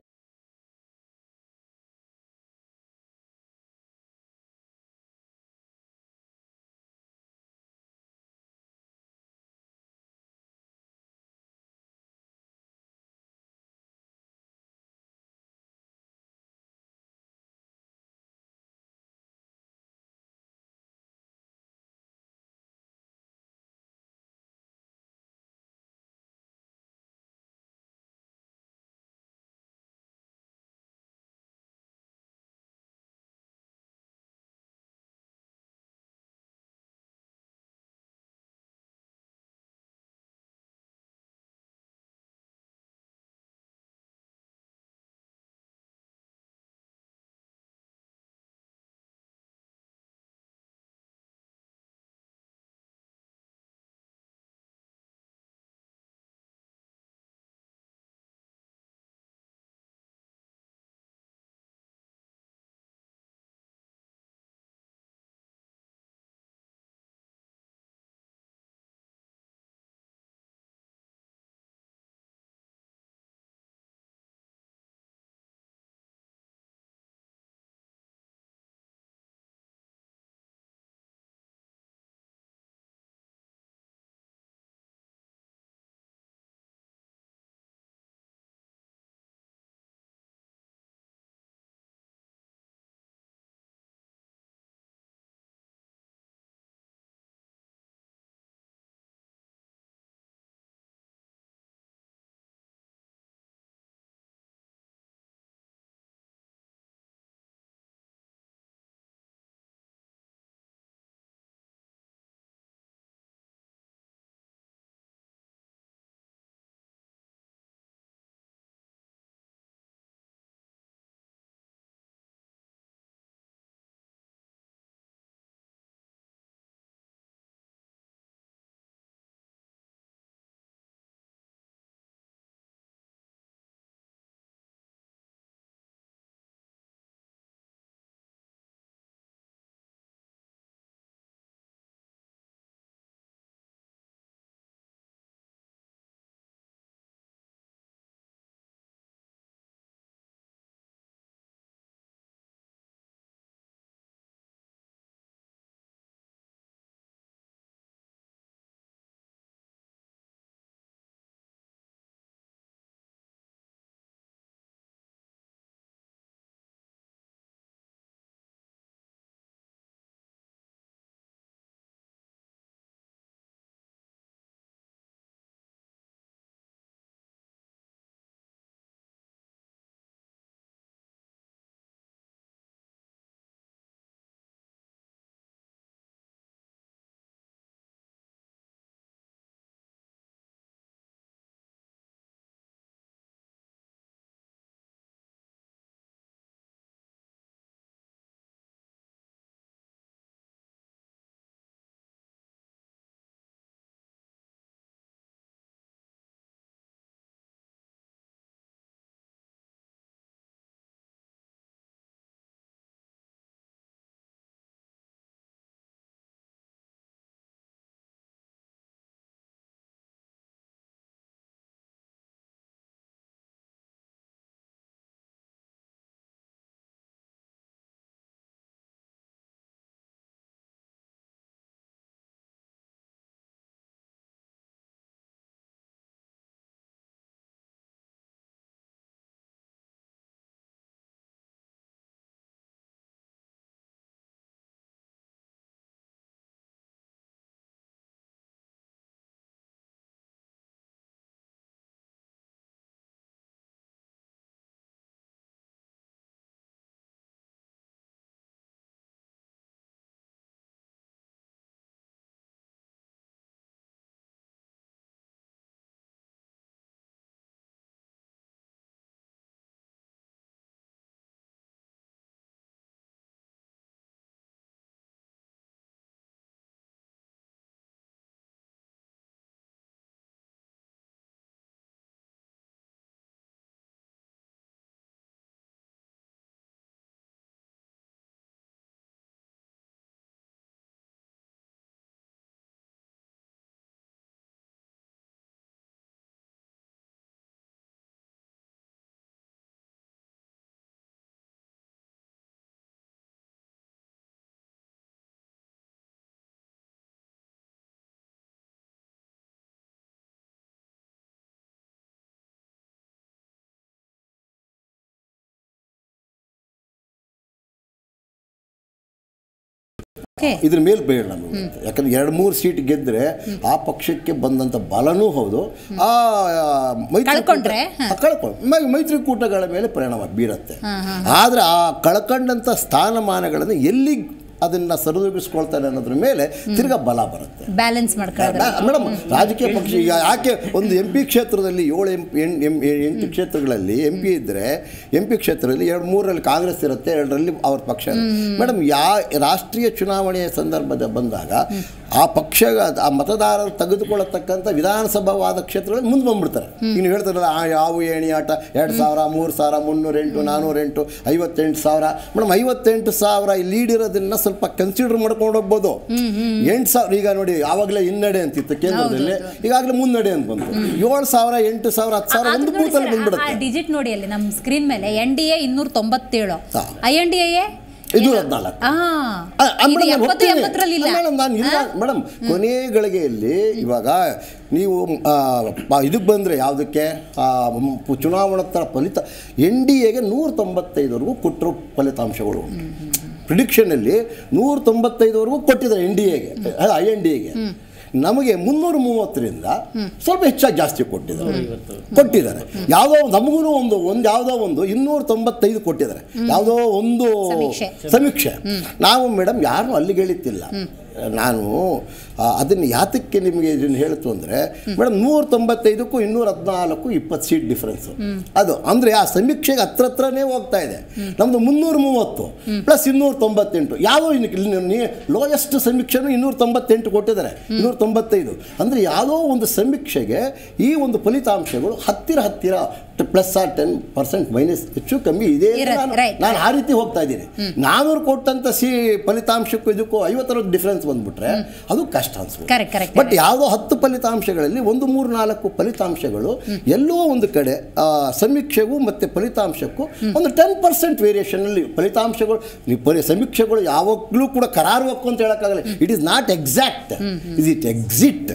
Okay. ಇದ್ರ ಮೇಲೆ ಬೇಡ ನಮಗೆ ಯಾಕಂದ್ರೆ ಎರಡು ಮೂರು ಸೀಟ್ ಗೆದ್ರೆ ಆ ಪಕ್ಷಕ್ಕೆ ಬಂದಂತ ಬಲನೂ ಹೌದು ಆ ಮೈತ್ರಿಕೂಟ ಕಳ್ಕೊಂಡ್ರೆ? ಆ, ಕಳ್ಕೊಂಡ್ ಮೈ- ಮೈತ್ರಿಕೂಟಗಳ ಮೇಲೆ ಪರಿಣಾಮ ಬೀರತ್ತೆ ಆದ್ರೆ ಆ ಕಳ್ಕೊಂಡಂತ ಸ್ಥಾನಮಾನಗಳನ್ನು ಎಲ್ಲಿ ಅದನ್ನ ಸರಿದೂಗಿಸ್ಕೊಳ್ತಾರೆ ಅನ್ನೋದ್ರ ಮೇಲೆ ತಿರ್ಗಾ ಬಲ ಬರುತ್ತೆ ಬ್ಯಾಲೆನ್ಸ್ ಮಾಡ್ಕೊಳ್ಳೋದು ಮೇಡಮ್ ರಾಜಕೀಯ ಪಕ್ಷ ಈಗ ಯಾಕೆ ಒಂದು ಎಂ ಪಿ ಕ್ಷೇತ್ರದಲ್ಲಿ ಏಳು ಎಂ ಎಂ ಎಂಟು ಕ್ಷೇತ್ರಗಳಲ್ಲಿ ಎಂ ಪಿ ಇದ್ದರೆ ಎಂ ಪಿ ಕ್ಷೇತ್ರದಲ್ಲಿ ಎರಡು ಮೂರರಲ್ಲಿ ಕಾಂಗ್ರೆಸ್ ಇರುತ್ತೆ ಎರಡರಲ್ಲಿ ಅವ್ರ ಪಕ್ಷ ಮೇಡಮ್ ಯಾ ರಾಷ್ಟ್ರೀಯ ಚುನಾವಣೆಯ ಸಂದರ್ಭದ ಬಂದಾಗ ಆ ಪಕ್ಷ ಆ ಮತದಾರರು ತೆಗೆದುಕೊಳ್ಳತಕ್ಕಂಥ ವಿಧಾನಸಭಾವಾದ ಕ್ಷೇತ್ರಗಳಲ್ಲಿ ಮುಂದೆ ಬಂದ್ಬಿಡ್ತಾರೆ ಈಗ ನೀವು ಹೇಳ್ತಾರಲ್ಲ ಆ ಯಾವ ಏಣಿ ಆಟ ಎರಡು ಸಾವಿರ ಮೂರು ಸಾವಿರ ಮುನ್ನೂರ ಎಂಟು ನಾನ್ನೂರ ಎಂಟು ಐವತ್ತೆಂಟು ಸಾವಿರ ಮೇಡಮ್ ಐವತ್ತೆಂಟು ಸಾವಿರ ಲೀಡ್ ಇರೋದನ್ನ ಸ್ವಲ್ಪ ಕನ್ಸಿಡರ್ ಮಾಡ್ಕೊಂಡು ಹೋಗ್ಬೋದು ಎಂಟು ಸಾವಿರ ಈಗ ನೋಡಿ ಆವಾಗಲೇ ಹಿನ್ನಡೆ ಅಂತಿತ್ತು ಕೇಂದ್ರದಲ್ಲಿ ಈಗಾಗಲೇ ಮುನ್ನಡೆ ಅಂತ ಬಂತು ಏಳು ಸಾವಿರ ಎಂಟು ಸಾವಿರ ಹತ್ತು ಸಾವಿರ ಒಂದು ಬೂತಲ್ಲಿ ಬಂದ್ಬಿಡುತ್ತೆ ಡಿಜಿಟ್ ನೋಡಿ ಅಲ್ಲಿ ನಮ್ಮ ಸ್ಕ್ರೀನ್ ಮೇಲೆ ಎನ್ ಡಿ ಎ ಇನ್ನೂರ ತೊಂಬತ್ತೇಳು ಹಾ. ಐ ಎನ್ ಡಿ ಎ ಇದು ಹದಿನಾಲ್ಕು ಆ ಆ, ಆ, ಇದು ಮೇಡಮ್, ನಾನು ಎಪ್ಪತ್ತು ಹೋಗ್ತೀನಿ. ಎಂಬತ್ತರಲ್ಲಿ ಇಲ್ಲ ಮೇಡಮ್ ನಾನು ಇಲ್ಲ ಮೇಡಮ್ ಕೊನೆ ಗಳಿಗೆಯಲ್ಲಿ ಇವಾಗ ನೀವು ಆ, ಪ- ಇದಕ್ಕೆ ಬಂದರೆ ಯಾವುದಕ್ಕೆ ಆ, ಮ್, ಪು- ಚುನಾವಣೋತ್ತರ ಫಲಿತ ಎನ್ ಡಿ ಎಗೆ ನೂರ ತೊಂಬತ್ತೈದವರೆಗೂ ಕೊಟ್ಟರು ಫಲಿತಾಂಶಗಳು ಪ್ರಿಡಿಕ್ಷನಲ್ಲಿ ನೂರ ತೊಂಬತ್ತೈದವರೆಗೂ ಕೊಟ್ಟಿದ್ದಾರೆ ಎನ್ ಡಿ ಎಗೆ ಐ ಎನ್ ಡಿ ಎಗೆ ನಮಗೆ ಮುನ್ನೂರ ಮೂವತ್ತರಿಂದ ಸ್ವಲ್ಪ ಹೆಚ್ಚಾಗಿ ಜಾಸ್ತಿ ಕೊಟ್ಟಿದ್ದಾರೆ ಕೊಟ್ಟಿದ್ದಾರೆ ಯಾವುದೋ ನಮಗೂ ಒಂದು ಒಂದು ಯಾವುದೋ ಒಂದು ಇನ್ನೂರ ತೊಂಬತ್ತೈದು ಕೊಟ್ಟಿದ್ದಾರೆ ಯಾವುದೋ ಒಂದು ಸಮೀಕ್ಷೆ. ಸಮೀಕ್ಷೆ ನಾವು ಮೇಡಮ್ ಯಾರನ್ನೂ ಅಲ್ಲಿಗೆ ಹೇಳಿತ್ತಿಲ್ಲ ನಾನು ಆ, ಅದನ್ನು ಯಾತಕ್ಕೆ ನಿಮಗೆ ಇದನ್ನು ಹೇಳ್ತು ಅಂದರೆ ಮೇಡಮ್ ನೂರ ತೊಂಬತ್ತೈದಕ್ಕೂ ಇನ್ನೂರ ಹದಿನಾಲ್ಕು ಇಪ್ಪತ್ತು ಸೀಟ್ ಡಿಫ್ರೆನ್ಸು ಅದು ಅಂದರೆ ಆ ಸಮೀಕ್ಷೆಗೆ ಹತ್ರ ಹತ್ರನೇ ಹೋಗ್ತಾ ಇದೆ ನಮ್ಮದು ಮುನ್ನೂರ ಮೂವತ್ತು ಪ್ಲಸ್ ಇನ್ನೂರ ತೊಂಬತ್ತೆಂಟು ಯಾವುದೋ ಇನ್ನು ಲೋಯೆಸ್ಟ್ ಸಮೀಕ್ಷೆನೂ ಇನ್ನೂರ ತೊಂಬತ್ತೆಂಟು ಕೊಟ್ಟಿದ್ದಾರೆ ಇನ್ನೂರ ತೊಂಬತ್ತೈದು ಅಂದರೆ ಯಾವುದೋ ಒಂದು ಸಮೀಕ್ಷೆಗೆ ಈ ಒಂದು ಫಲಿತಾಂಶಗಳು ಹತ್ತಿರ ಹತ್ತಿರ plus or ten percent minus ಹೆಚ್ಚು ಕಮ್ಮಿ ಇದೆ ಅಂತ ಇರತ್ತೆ, ನಾನು- right, ನಾನು ಆ ರೀತಿ ಹೋಗ್ತಾ ಇದ್ದೀನಿ ನಾನೂರು ಕೊಟ್ಟಂತ ಸಿ ಫಲಿತಾಂಶಕ್ಕೂ ಇದಕ್ಕೂ ಐವತ್ತರ ಡಿಫ್ರೆನ್ಸ್ ಬಂದ್ಬಿಟ್ರೆ ಅದು ಕಷ್ಟ ಅನ್ಸ್ಬೋದು Correct, correct, ಬಟ್ ಯಾವುದೋ ಹತ್ತು ಫಲಿತಾಂಶಗಳಲ್ಲಿ ಒಂದು ಮೂರು ನಾಲ್ಕು ಫಲಿತಾಂಶಗಳು ಎಲ್ಲೋ ಒಂದು ಕಡೆ ಆ, ಸಮೀಕ್ಷೆಗೂ ಮತ್ತು ಫಲಿತಾಂಶಕ್ಕೂ ಒಂದು ಟೆನ್ ಪರ್ಸೆಂಟ್ ವೇರಿಯೇಷನಲ್ಲಿ ಫಲಿತಾಂಶಗಳು ನೀವು ಪರಿ ಸಮೀಕ್ಷೆಗಳು ಯಾವಾಗಲೂ ಕೂಡ ಕರಾರುವಕ್ಕು ಅಂತ ಹೇಳೋಕ್ಕಾಗಲ್ಲ it is not exact is it exit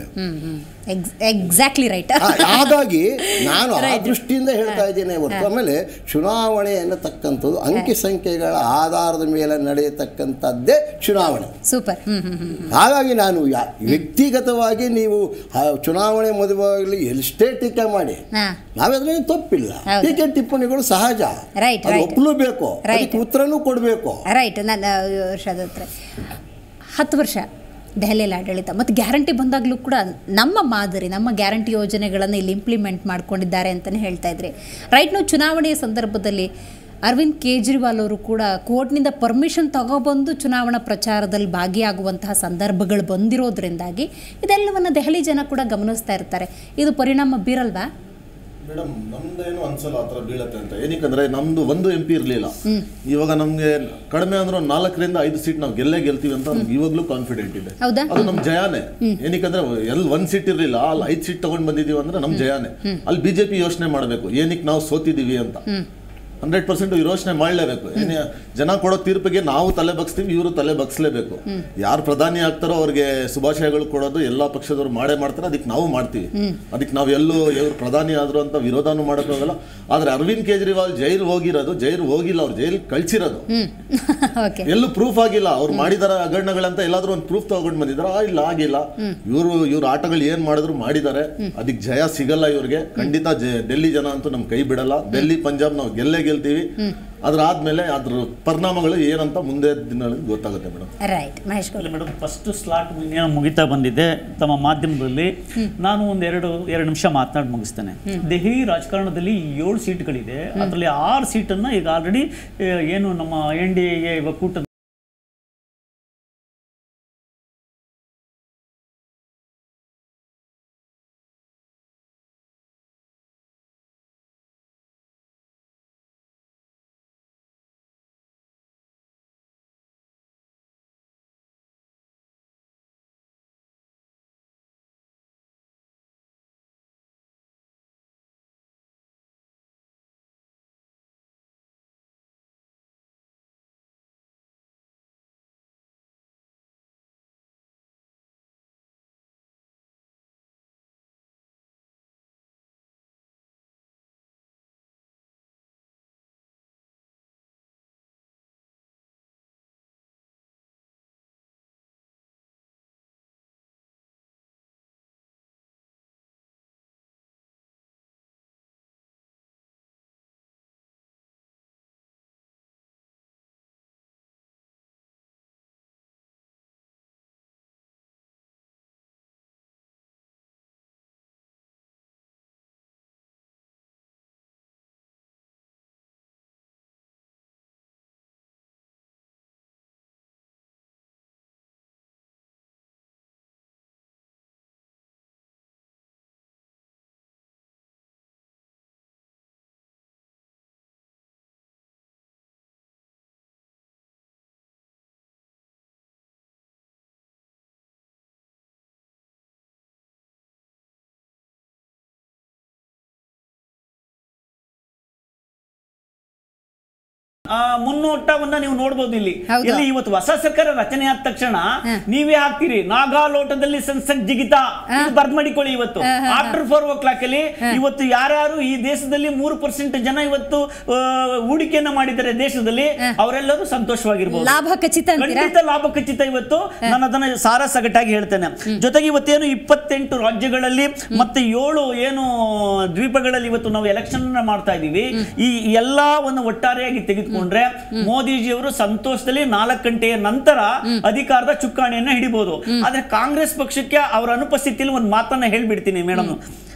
exactly right ಹಾಗಾಗಿ ನಾನು ಆ Right. ದೃಷ್ಟಿಯಿಂದ ಹೇಳ್ತಾ ಇದ್ದೇನೆ ಹೊರತು ಆಮೇಲೆ ಚುನಾವಣೆ ಎನ್ನತಕ್ಕಂಥದ್ದು ಅಂಕಿ ಸಂಖ್ಯೆಗಳ ಆಧಾರದ ಮೇಲೆ ನಡೆಯತಕ್ಕಂಥದ್ದೇ ಚುನಾವಣೆ ಸೂಪರ್ ಹ್ಮ್ ಹ್ಮ್ ಹ್ಮ್ ಹಾಗಾಗಿ ನಾನು ಯಾ- ವ್ಯಕ್ತಿಗತವಾಗಿ ನೀವು ಆ ಚುನಾವಣೆ ಮದುವೆಯಾಗಲಿ ಎಷ್ಟೇ ಟೀಕೆ ಮಾಡಿ ಹಾ ನಾವದ್ರಲ್ಲಿ ತಪ್ಪಿಲ್ಲ ಹೌದು. ಟೀಕೆ ಟಿಪ್ಪಣಿಗಳು ಸಹಜ Right, ಅದು right. ಒಪ್ಪಲೇಬೇಕು Right. ಅದಕ್ಕೆ ಉತ್ತರನೂ ಕೊಡಬೇಕು ರೈಟ್ ನನ್ನ ವರ್ಷದ ಹತ್ರ ಹತ್ತು ವರ್ಷ ದೆಹಲಿಯಲ್ಲಿ ಆಡಳಿತ ಮತ್ತು ಗ್ಯಾರಂಟಿ ಬಂದಾಗಲೂ ಕೂಡ ನಮ್ಮ ಮಾದರಿ ನಮ್ಮ ಗ್ಯಾರಂಟಿ ಯೋಜನೆಗಳನ್ನು ಇಲ್ಲಿ ಇಂಪ್ಲಿಮೆಂಟ್ ಮಾಡ್ಕೊಂಡಿದ್ದಾರೆ ಅಂತಲೇ ಹೇಳ್ತಾ ಇದ್ರಿ ರೈಟ್ ನಾವು ಚುನಾವಣೆಯ ಸಂದರ್ಭದಲ್ಲಿ ಅರವಿಂದ್ ಕೇಜ್ರಿವಾಲ್ ಅವರು ಕೂಡ ಕೋರ್ಟ್ನಿಂದ ಪರ್ಮಿಷನ್ ತಗೊಬಂದು ಚುನಾವಣಾ ಪ್ರಚಾರದಲ್ಲಿ ಭಾಗಿಯಾಗುವಂತಹ ಸಂದರ್ಭಗಳು ಬಂದಿರೋದ್ರಿಂದಾಗಿ ಇದೆಲ್ಲವನ್ನು ದೆಹಲಿ ಜನ ಕೂಡ ಗಮನಿಸ್ತಾ ಇರ್ತಾರೆ ಇದು ಪರಿಣಾಮ ಬೀರಲ್ವಾ ಮೇಡಮ್ ನಮ್ದೇನು ಅನ್ಸಲ್ಲ ಆ ಥರ ಬೀಳತ್ತೆ ಅಂತ ಏನಕ್ಕಂದ್ರೆ ನಮ್ದು ಒಂದು ಎಂ ಪಿ ಇರಲಿಲ್ಲ ಇವಾಗ ನಮ್ಗೆ ಕಡಿಮೆ ಅಂದ್ರೆ ಒಂದು ನಾಲ್ಕರಿಂದ ಐದು ಸೀಟ್ ನಾವು ಗೆಲ್ಲೇ ಗೆಲ್ತೀವಿ ಅಂತ ನಮ್ಗೆ ಇವಾಗ್ಲೂ ಕಾನ್ಫಿಡೆಂಟ್ ಇದೆ ಹೌದಾ ಅದು ನಮ್ ಜಯಾನೇ ಏನಕ್ಕಂದ್ರೆ ಎಲ್ಲಿ ಒಂದ್ ಸೀಟ್ ಇರ್ಲಿಲ್ಲ ಅಲ್ಲಿ ಐದ್ ಸೀಟ್ ತಗೊಂಡ್ ಬಂದಿದೀವಿ ಅಂದ್ರೆ ನಮ್ ಜಯಾನೇ ಅಲ್ಲಿ ಬಿಜೆಪಿ ಯೋಚನೆ ಮಾಡ್ಬೇಕು ಏನಕ್ಕೆ ನಾವು ಸೋತಿದೀವಿ ಅಂತ ಹಂಡ್ರೆಡ್ ಪರ್ಸೆಂಟ್ ಯೋಚನೆ ಮಾಡಲೇಬೇಕು ಏನೇ ಜನ ಕೊಡೋ ತೀರ್ಪಿಗೆ ನಾವು ತಲೆ ಬಗ್ಸ್ತೀವಿ ಇವರು ತಲೆ ಬಗ್ಸ್ಲೇಬೇಕು ಯಾರು ಪ್ರಧಾನಿ ಆಗ್ತಾರೋ ಅವ್ರಿಗೆ ಶುಭಾಶಯಗಳು ಕೊಡೋದು ಎಲ್ಲಾ ಪಕ್ಷದವ್ರು ಮಾಡೇ ಮಾಡ್ತಾರೆ ಅದಕ್ಕೆ ನಾವು ಮಾಡ್ತೀವಿ ಅದಕ್ಕೆ ನಾವು ಎಲ್ಲೂ ಇವ್ರು ಪ್ರಧಾನಿ ಆದ್ರು ಅಂತ ವಿರೋಧನೂ ಮಾಡೋಕ್ಕಾಗಲ್ಲ ಆದ್ರೆ ಅರವಿಂದ್ ಕೇಜ್ರಿವಾಲ್ ಜೈಲ್ ಹೋಗಿರೋದು ಜೈಲ್ ಹೋಗಿಲ್ಲ ಅವ್ರು ಜೈಲ್ ಕಳ್ಸಿರೋದು ಓಕೆ ಎಲ್ಲೂ ಪ್ರೂಫ್ ಆಗಿಲ್ಲ ಅವ್ರು ಮಾಡಿದಾರ ಹಗರಣಗಳಂತ ಎಲ್ಲಾದ್ರೂ ಒಂದು ಪ್ರೂಫ್ ತಗೊಂಡ್ ಬಂದಿದಾರ ಆ, ಇಲ್ಲ ಆಗಿಲ್ಲ ಇವರು ಇವ್ರ ಆಟಗಳು ಏನ್ ಮಾಡಿದ್ರು ಮಾಡಿದ್ದಾರೆ ಅದಕ್ಕೆ ಜಯ ಸಿಗಲ್ಲ ಇವ್ರಿಗೆ ಖಂಡಿತ ಜೆ- ಡೆಲ್ಲಿ ಜನ ಅಂತೂ ನಮ್ ಕೈ ಬಿಡಲ್ಲ ಡೆಲ್ಲಿ ಪಂಜಾಬ್ ನಾವು ಗೆಲ್ಲೇ ಗೆಲ್ತೀವಿ ಅದ್ರ ಆದ್ಮೇಲೆ ಅದ್ರ ಪರಿಣಾಮಗಳು ಏನಂತ ಮುಂದೆ ದಿನಗಳಲ್ಲಿ ಗೊತ್ತಾಗುತ್ತೆ madam right Mahesh Gowda madam first slot ಏನೋ ಮುಗಿತಾ ಬಂದಿದೆ ತಮ್ಮ ಮಾಧ್ಯಮದಲ್ಲಿ ನಾನು ಒಂದು ಎರಡು ಎರಡು ನಿಮಿಷ ಮಾತನಾಡಿ ಮುಗಿಸ್ತೇನೆ ದೆಹಲಿ ರಾಜಕಾರಣದಲ್ಲಿ ಏಳು ಸೀಟ್ಗಳಿದೆ ಅದರಲ್ಲಿ ಆರು ಸೀಟನ್ನು ಈಗ ಆಲ್ರೆಡಿ ಏನು ನಮ್ಮ ಎನ್ ಡಿ ಎ ಒಕ್ಕೂಟ ಆ, ಮುನ್ನೋಟವನ್ನ ನೀವು ನೋಡ್ಬೋದು ಇಲ್ಲಿ ಹೌದು. ಇಲ್ಲಿ ಇವತ್ತು ಹೊಸ ಸರ್ಕಾರ ರಚನೆ ಆದ ತಕ್ಷಣ ನೀವೇ ಹಾಕ್ತೀರಿ ನಾಗಾಲೋಟದಲ್ಲಿ ಸಂಸತ್ ಜಿಗಿತ ಇದು ಬರ್ದ್ ಮಾಡಿಕೊಳ್ಳಿ ಇವತ್ತು ಆಫ್ಟರ್ ಫೋರ್ ಓ ಕ್ಲಾಕ್ ಅಲ್ಲಿ ಇವತ್ತು ಯಾರ್ಯಾರು ಈ ದೇಶದಲ್ಲಿ ಮೂರು ಪರ್ಸೆಂಟ್ ಜನ ಇವತ್ತು ಆ, ಹೂಡಿಕೆಯನ್ನ ಮಾಡಿದ್ದಾರೆ ದೇಶದಲ್ಲಿ ಅವರೆಲ್ಲರೂ ಸಂತೋಷವಾಗಿರ್ಬೋದು ಲಾಭ ಖಚಿತ ಅಂತೀರಾ ಖಂಡಿತ ಲಾಭ ಖಚಿತ ಇವತ್ತು ನಾನು ಅದನ್ನ ಸಾರ ಸಗಟಾಗಿ ಹೇಳ್ತೇನೆ ಜೊತೆಗೆ ಇವತ್ತೇನು ಇಪ್ಪತ್ತೆಂಟು ರಾಜ್ಯಗಳಲ್ಲಿ ಮತ್ತೆ ಏಳು ಏನು ದ್ವೀಪಗಳಲ್ಲಿ ಇವತ್ತು ನಾವು ಎಲೆಕ್ಷನ್ ಮಾಡ್ತಾ ಇದೀವಿ ಈ ಎಲ್ಲವನ್ನು ಒಟ್ಟಾರೆಯಾಗಿ ತೆಗೆದುಕೊಂಡ್ರೆ ಮೋದಿಜಿಯವರು ಸಂತೋಷದಲ್ಲಿ ನಾಲ್ಕು ಗಂಟೆಯ ನಂತರ ಅಧಿಕಾರದ ಚುಕ್ಕಾಣಿಯನ್ನ ಹಿಡಿಬಹುದು ಆದ್ರೆ ಕಾಂಗ್ರೆಸ್ ಪಕ್ಷಕ್ಕೆ ಅವರ ಅನುಪಸ್ಥಿತಿಯಲ್ಲಿ ಒಂದು ಮಾತನ್ನ ಹೇಳ್ಬಿಡ್ತೀನಿ madam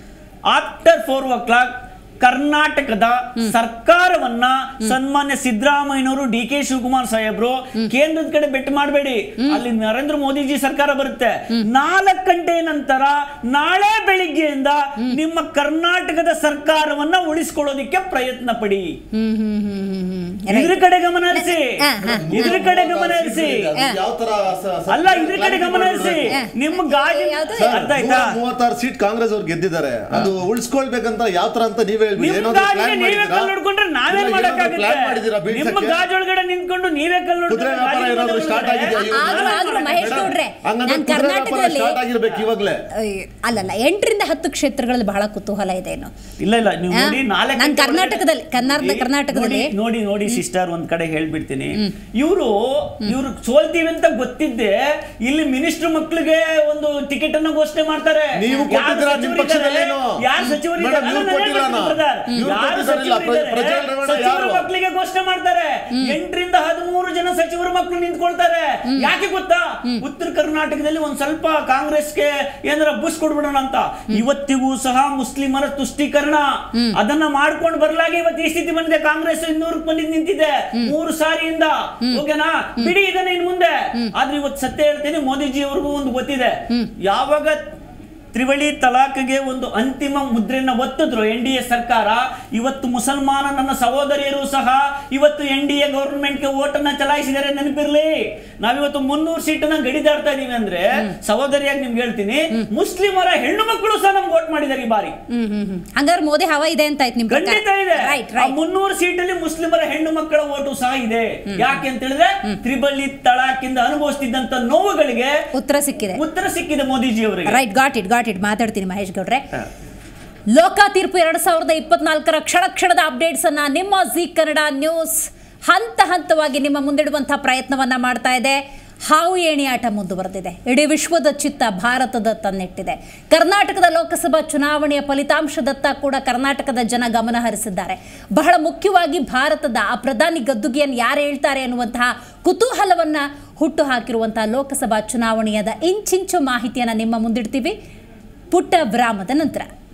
after four o'clock ಕರ್ನಾಟಕದ ಸರ್ಕಾರವನ್ನ ಸನ್ಮಾನ್ಯ ಸಿದ್ದರಾಮಯ್ಯನವರು ಡಿ ಕೆ ಶಿವಕುಮಾರ್ ಸಾಹೇಬ್ರು ಕೇಂದ್ರದ ಕಡೆ ಬೆಟ್ಟು ಮಾಡಬೇಡಿ ಅಲ್ಲಿ ನರೇಂದ್ರ ಮೋದಿಜಿ ಸರ್ಕಾರ ಬರುತ್ತೆ ನಾಲ್ಕು ಗಂಟೆ ನಂತರ ನಾಳೆ ಬೆಳಿಗ್ಗೆಯಿಂದ ನಿಮ್ಮ ಕರ್ನಾಟಕದ ಸರ್ಕಾರವನ್ನ ಉಳಿಸ್ಕೊಳ್ಳೋದಿಕ್ಕೆ ಪ್ರಯತ್ನ ಪಡಿ ಹ್ಮ್ ಹ್ಮ್ ಹ್ಮ್ ಹ್ಮ್ ಹ್ಮ್ ಇದ್ರ ಕಡೆ ಗಮನ ಹರಿಸಿ ಹಾ, ಹಾ. ಇದ್ರ ಕಡೆ ಗಮನ ಹರಿಸಿ ಯಾವ ತರ ಸ- ಸ- ಅಲ್ಲ ಇದ್ರ ಕಡೆ ಗಮನ ಹರಿಸಿ ನಿಮ್ಮ ಗಾಜು ಯಾವ್ದು? ಅರ್ಥ ಆಯ್ತಾ ನೂರ ಮೂವತ್ತಾರು ಸೀಟ್ ಕಾಂಗ್ರೆಸ್ ಅವ್ರು ಗೆದ್ದಿದ್ದಾರೆ ಅದು ಉಳಿಸ್ಕೊಳ್ಬೇಕಂತ ಯಾವ ತರ ಅಂತ ನೀವೇ ಹೇಳ್ಬಿಡಿ ನಿಮ್ ಏನಾದ್ರು ಗಾಜಿಗೆ ಪ್ಲಾನ್ ನೀವೇ ಕಲ್ಲು ನೋಡ್ಕೊಂಡ್ರೆ ನಾವೇನ್ ಪ್ಲಾನ್ ಮಾಡಿದೀರಾ ಮಾಡಕ್ಕಾಗುತ್ತೆ ನಿಮ್ಮ ಬೀಳ್ಸಕ್ಕೆ ಗಾಜೊಳಗಡೆ ನಿಂತ್ಕೊಂಡು ನೀವೇ ಕಲ್ಲು ಕುದುರೆ ವ್ಯಾಪಾರ ಏನಾದ್ರು ಸ್ಟಾರ್ಟ್ ಆಗಿದೆಯಾ ಇವಾಗ? ಆದ್ರೂ ಆದ್ರೂ ಮಹೇಶ್ ಗೌಡ್ರೆ ಹಂಗಂದ್ರೆ ನಾನು ಕುದುರೆ ವ್ಯಾಪಾರ ಕರ್ನಾಟಕದಲ್ಲಿ ಸ್ಟಾರ್ಟ್ ಆಗಿರ್ಬೇಕು ಇವಾಗ್ಲೇ ಅಯ್ಯ್, ಅಲ್ಲಲ್ಲ ಎಂಟರಿಂದ ಹತ್ತು ಕ್ಷೇತ್ರಗಳಲ್ಲಿ ಬಹಳ ಕುತೂಹಲ ಇದೆ ಏನು ಇಲ್ಲ ಇಲ್ಲ ನೀವು ಆ? ನೋಡಿ ನಾಲ್ಕು ನಾನ್ ಗಂಟೆ ಕರ್ನಾಟಕದಲ್ಲಿ- ಒಳಗಡೆ- ಕರ್ನಾಟಕ- ನೋಡಿ, ಕರ್ನಾಟಕದಲ್ಲಿ- ನೋಡಿ ನೋಡಿ ಸಿಸ್ಟರ್ ಒಂದ್ ಕಡೆ ಹೇಳ್ಬಿಡ್ತೀನಿ ಇವರು ಇವರು ಸೋಲ್ತೀವಿ ಅಂತ ಗೊತ್ತಿದ್ದೆ ಇಲ್ಲಿ ಮಿನಿಸ್ಟರ್ ಮಕ್ಕಳಿಗೆ ಒಂದು ಟಿಕೆಟ್ ಅನ್ನ ಘೋಷಣೆ ಮಾಡ್ತಾರೆ ನೀವು ಯಾರು ಕೊಟ್ಟಿದ್ದೀರಾ ನಿಮ್ಮ ಸಚಿವರಿದ್ದಾರೆ? ಪಕ್ಷದಲ್ಲೇನು? ಯಾರು ಸಚಿವರಿದ್ದಾರೆ? ಮೇಡಮ್, ಇವ್ರು ಅಲ್ಲ, ನಾನು ಕೊಟ್ಟಿಲ್ಲ ಹೇಳ್ತೀನಿ ನಾ. brother. ಇವ್ರು ಯಾರು ಕೊಟ್ಟಿದ್ದಾರಿಲ್ಲ, ಪ್ರ- ಸಚಿವರಿದ್ದಾರೆ? ಪ್ರಜ್ವಲ್ ರೇವಣ್ಣ ಸಚಿವರ ಯಾರು? ಮಕ್ಕಳಿಗೆ ಘೋಷಣೆ ಮಾಡ್ತಾರೆ ಎಂಟರಿಂದ ಹದಿಮೂರು ಜನ ಸಚಿವರ ಮಕ್ಕಳು ನಿಂತ್ಕೊಳ್ತಾರೆ ಯಾಕೆ ಗೊತ್ತಾ ಉತ್ತರ ಕರ್ನಾಟಕದಲ್ಲಿ ಒಂದ್ ಸ್ವಲ್ಪ ಕಾಂಗ್ರೆಸ್ಗೆ ಏನಾರ ಬುಷ್ ಕೊಡ್ಬಿಡೋಣ ಅಂತ ಇವತ್ತಿಗೂ ಸಹ ಮುಸ್ಲಿಮರ ತುಷ್ಟೀಕರಣ ಅದನ್ನ ಮಾಡ್ಕೊಂಡು ಬರ್ಲಾಗಿ ಇವತ್ತು ಈ ಸ್ಥಿತಿ ಬಂದಿದೆ ಕಾಂಗ್ರೆಸ್ ಇನ್ನೂರಕ್ಕೆ ಬಂದಿದ್ದು ನಿಂತಿದೆ ಮೂರು ಸಾರಿಯಿಂದ ಓಕೆನಾ ಬಿಡಿ ಇದನ್ನ ಇನ್ ಮುಂದೆ ಆದ್ರೆ ಇವತ್ತು ಸತ್ಯ ಹೇಳ್ತೀನಿ ಮೋದಿಜಿ ಅವ್ರಿಗೂ ಒಂದು ಗೊತ್ತಿದೆ ಯಾವಾಗ ತ್ರಿವಳಿ ತಲಾಖಗೆ ಒಂದು ಅಂತಿಮ ಮುದ್ರೆಯನ್ನ ಒತ್ತಿದ್ರು ಎನ್ ಡಿ ಎ ಸರ್ಕಾರ ಇವತ್ತು ಮುಸಲ್ಮಾನ ನನ್ನ ಸಹೋದರಿಯರು ಸಹ ಇವತ್ತು ಎನ್ ಡಿ ಎ ಗವರ್ಮೆಂಟ್ಗೆ ಓಟನ್ನ ಚಲಾಯಿಸಿದರೆ ನೆನಪಿರ್ಲಿ ನಾವಿವತ್ತು ಮುನ್ನೂರು ಸೀಟನ್ನ ಗಡಿದಾಡ್ತಾ ಇದೀವಿ ಅಂದ್ರೆ ಸಹೋದರಿಯಾಗಿ ನಿಮ್ಗೆ ಹೇಳ್ತೀನಿ ಮುಸ್ಲಿಮರ ಹೆಣ್ಣು ಮಕ್ಕಳು ಸಹ ನಮ್ಗೆ ವೋಟ್ ಮಾಡಿದ್ದಾರೆ ಈ ಬಾರಿ ಹ್ಮ್ ಹ್ಮ್ ಹ್ಮ್ ಹಂಗಾದ್ರೆ ಮೋದಿ ಹವಾ ಇದೆ ಅಂತ ಆಯ್ತು ನಿಮ್ ಖಂಡಿತ ಇದೆ ರೈಟ್ ಆ ರೈಟ್ ಮುನ್ನೂರು ಸೀಟಲ್ಲಿ ಮುಸ್ಲಿಮರ ಹೆಣ್ಣು ಮಕ್ಕಳ ಓಟು ಸಹ ಇದೆ ಯಾಕೆ ಅಂತ ಹೇಳಿದ್ರೆ ತ್ರಿಬಲಿ ತಳಾಕಿಂದ ಅನುಭವಿಸ್ತಿದ್ದಂತ ನೋವುಗಳಿಗೆ ಉತ್ತರ ಸಿಕ್ಕಿದೆ ಉತ್ತರ ಸಿಕ್ಕಿದೆ ಮೋದಿಜಿ ಅವರಿಗೆ right got it got it ಮಾತಾಡ್ತೀನಿ ಮಹೇಶ್ ಗೌಡ್ರೆ ಲೋಕ ತೀರ್ಪು ಎರಡ್ ಸಾವಿರದ ಇಪ್ಪತ್ನಾಲ್ಕರ ಕ್ಷಣ ಕ್ಷಣದ ಅಪ್ಡೇಟ್ಸ್ ಅನ್ನ ನಿಮ್ಮ ಜಿ ಕನ್ನಡ ನ್ಯೂಸ್ ಹಂತ ಹಂತವಾಗಿ ನಿಮ್ಮ ಮುಂದಿಡುವಂತಹ ಪ್ರಯತ್ನವನ್ನ ಮಾಡ್ತಾ ಇದೆ ಹಾವು ಏಣಿ ಆಟ ಮುಂದುವರೆದಿದೆ ಇಡೀ ವಿಶ್ವದ ಚಿತ್ತ ಭಾರತದ ತನ್ನಿಟ್ಟಿದೆ ಕರ್ನಾಟಕದ ಲೋಕಸಭಾ ಚುನಾವಣೆಯ ಫಲಿತಾಂಶದತ್ತ ಕೂಡ ಕರ್ನಾಟಕದ ಜನ ಗಮನ ಹರಿಸಿದ್ದಾರೆ ಬಹಳ ಮುಖ್ಯವಾಗಿ ಭಾರತದ ಆ ಪ್ರಧಾನಿ ಗದ್ದುಗೆಯನ್ನು ಯಾರು ಹೇಳ್ತಾರೆ ಅನ್ನುವಂತಹ ಕುತೂಹಲವನ್ನ ಹುಟ್ಟು ಹಾಕಿರುವಂತಹ ಲೋಕಸಭಾ ಚುನಾವಣೆಯದ ಇಂಚಿಂಚು ಮಾಹಿತಿಯನ್ನು ನಿಮ್ಮ ಮುಂದಿಡ್ತೀವಿ ಪುಟ್ಟ ವಿರಾಮದ ನಂತರ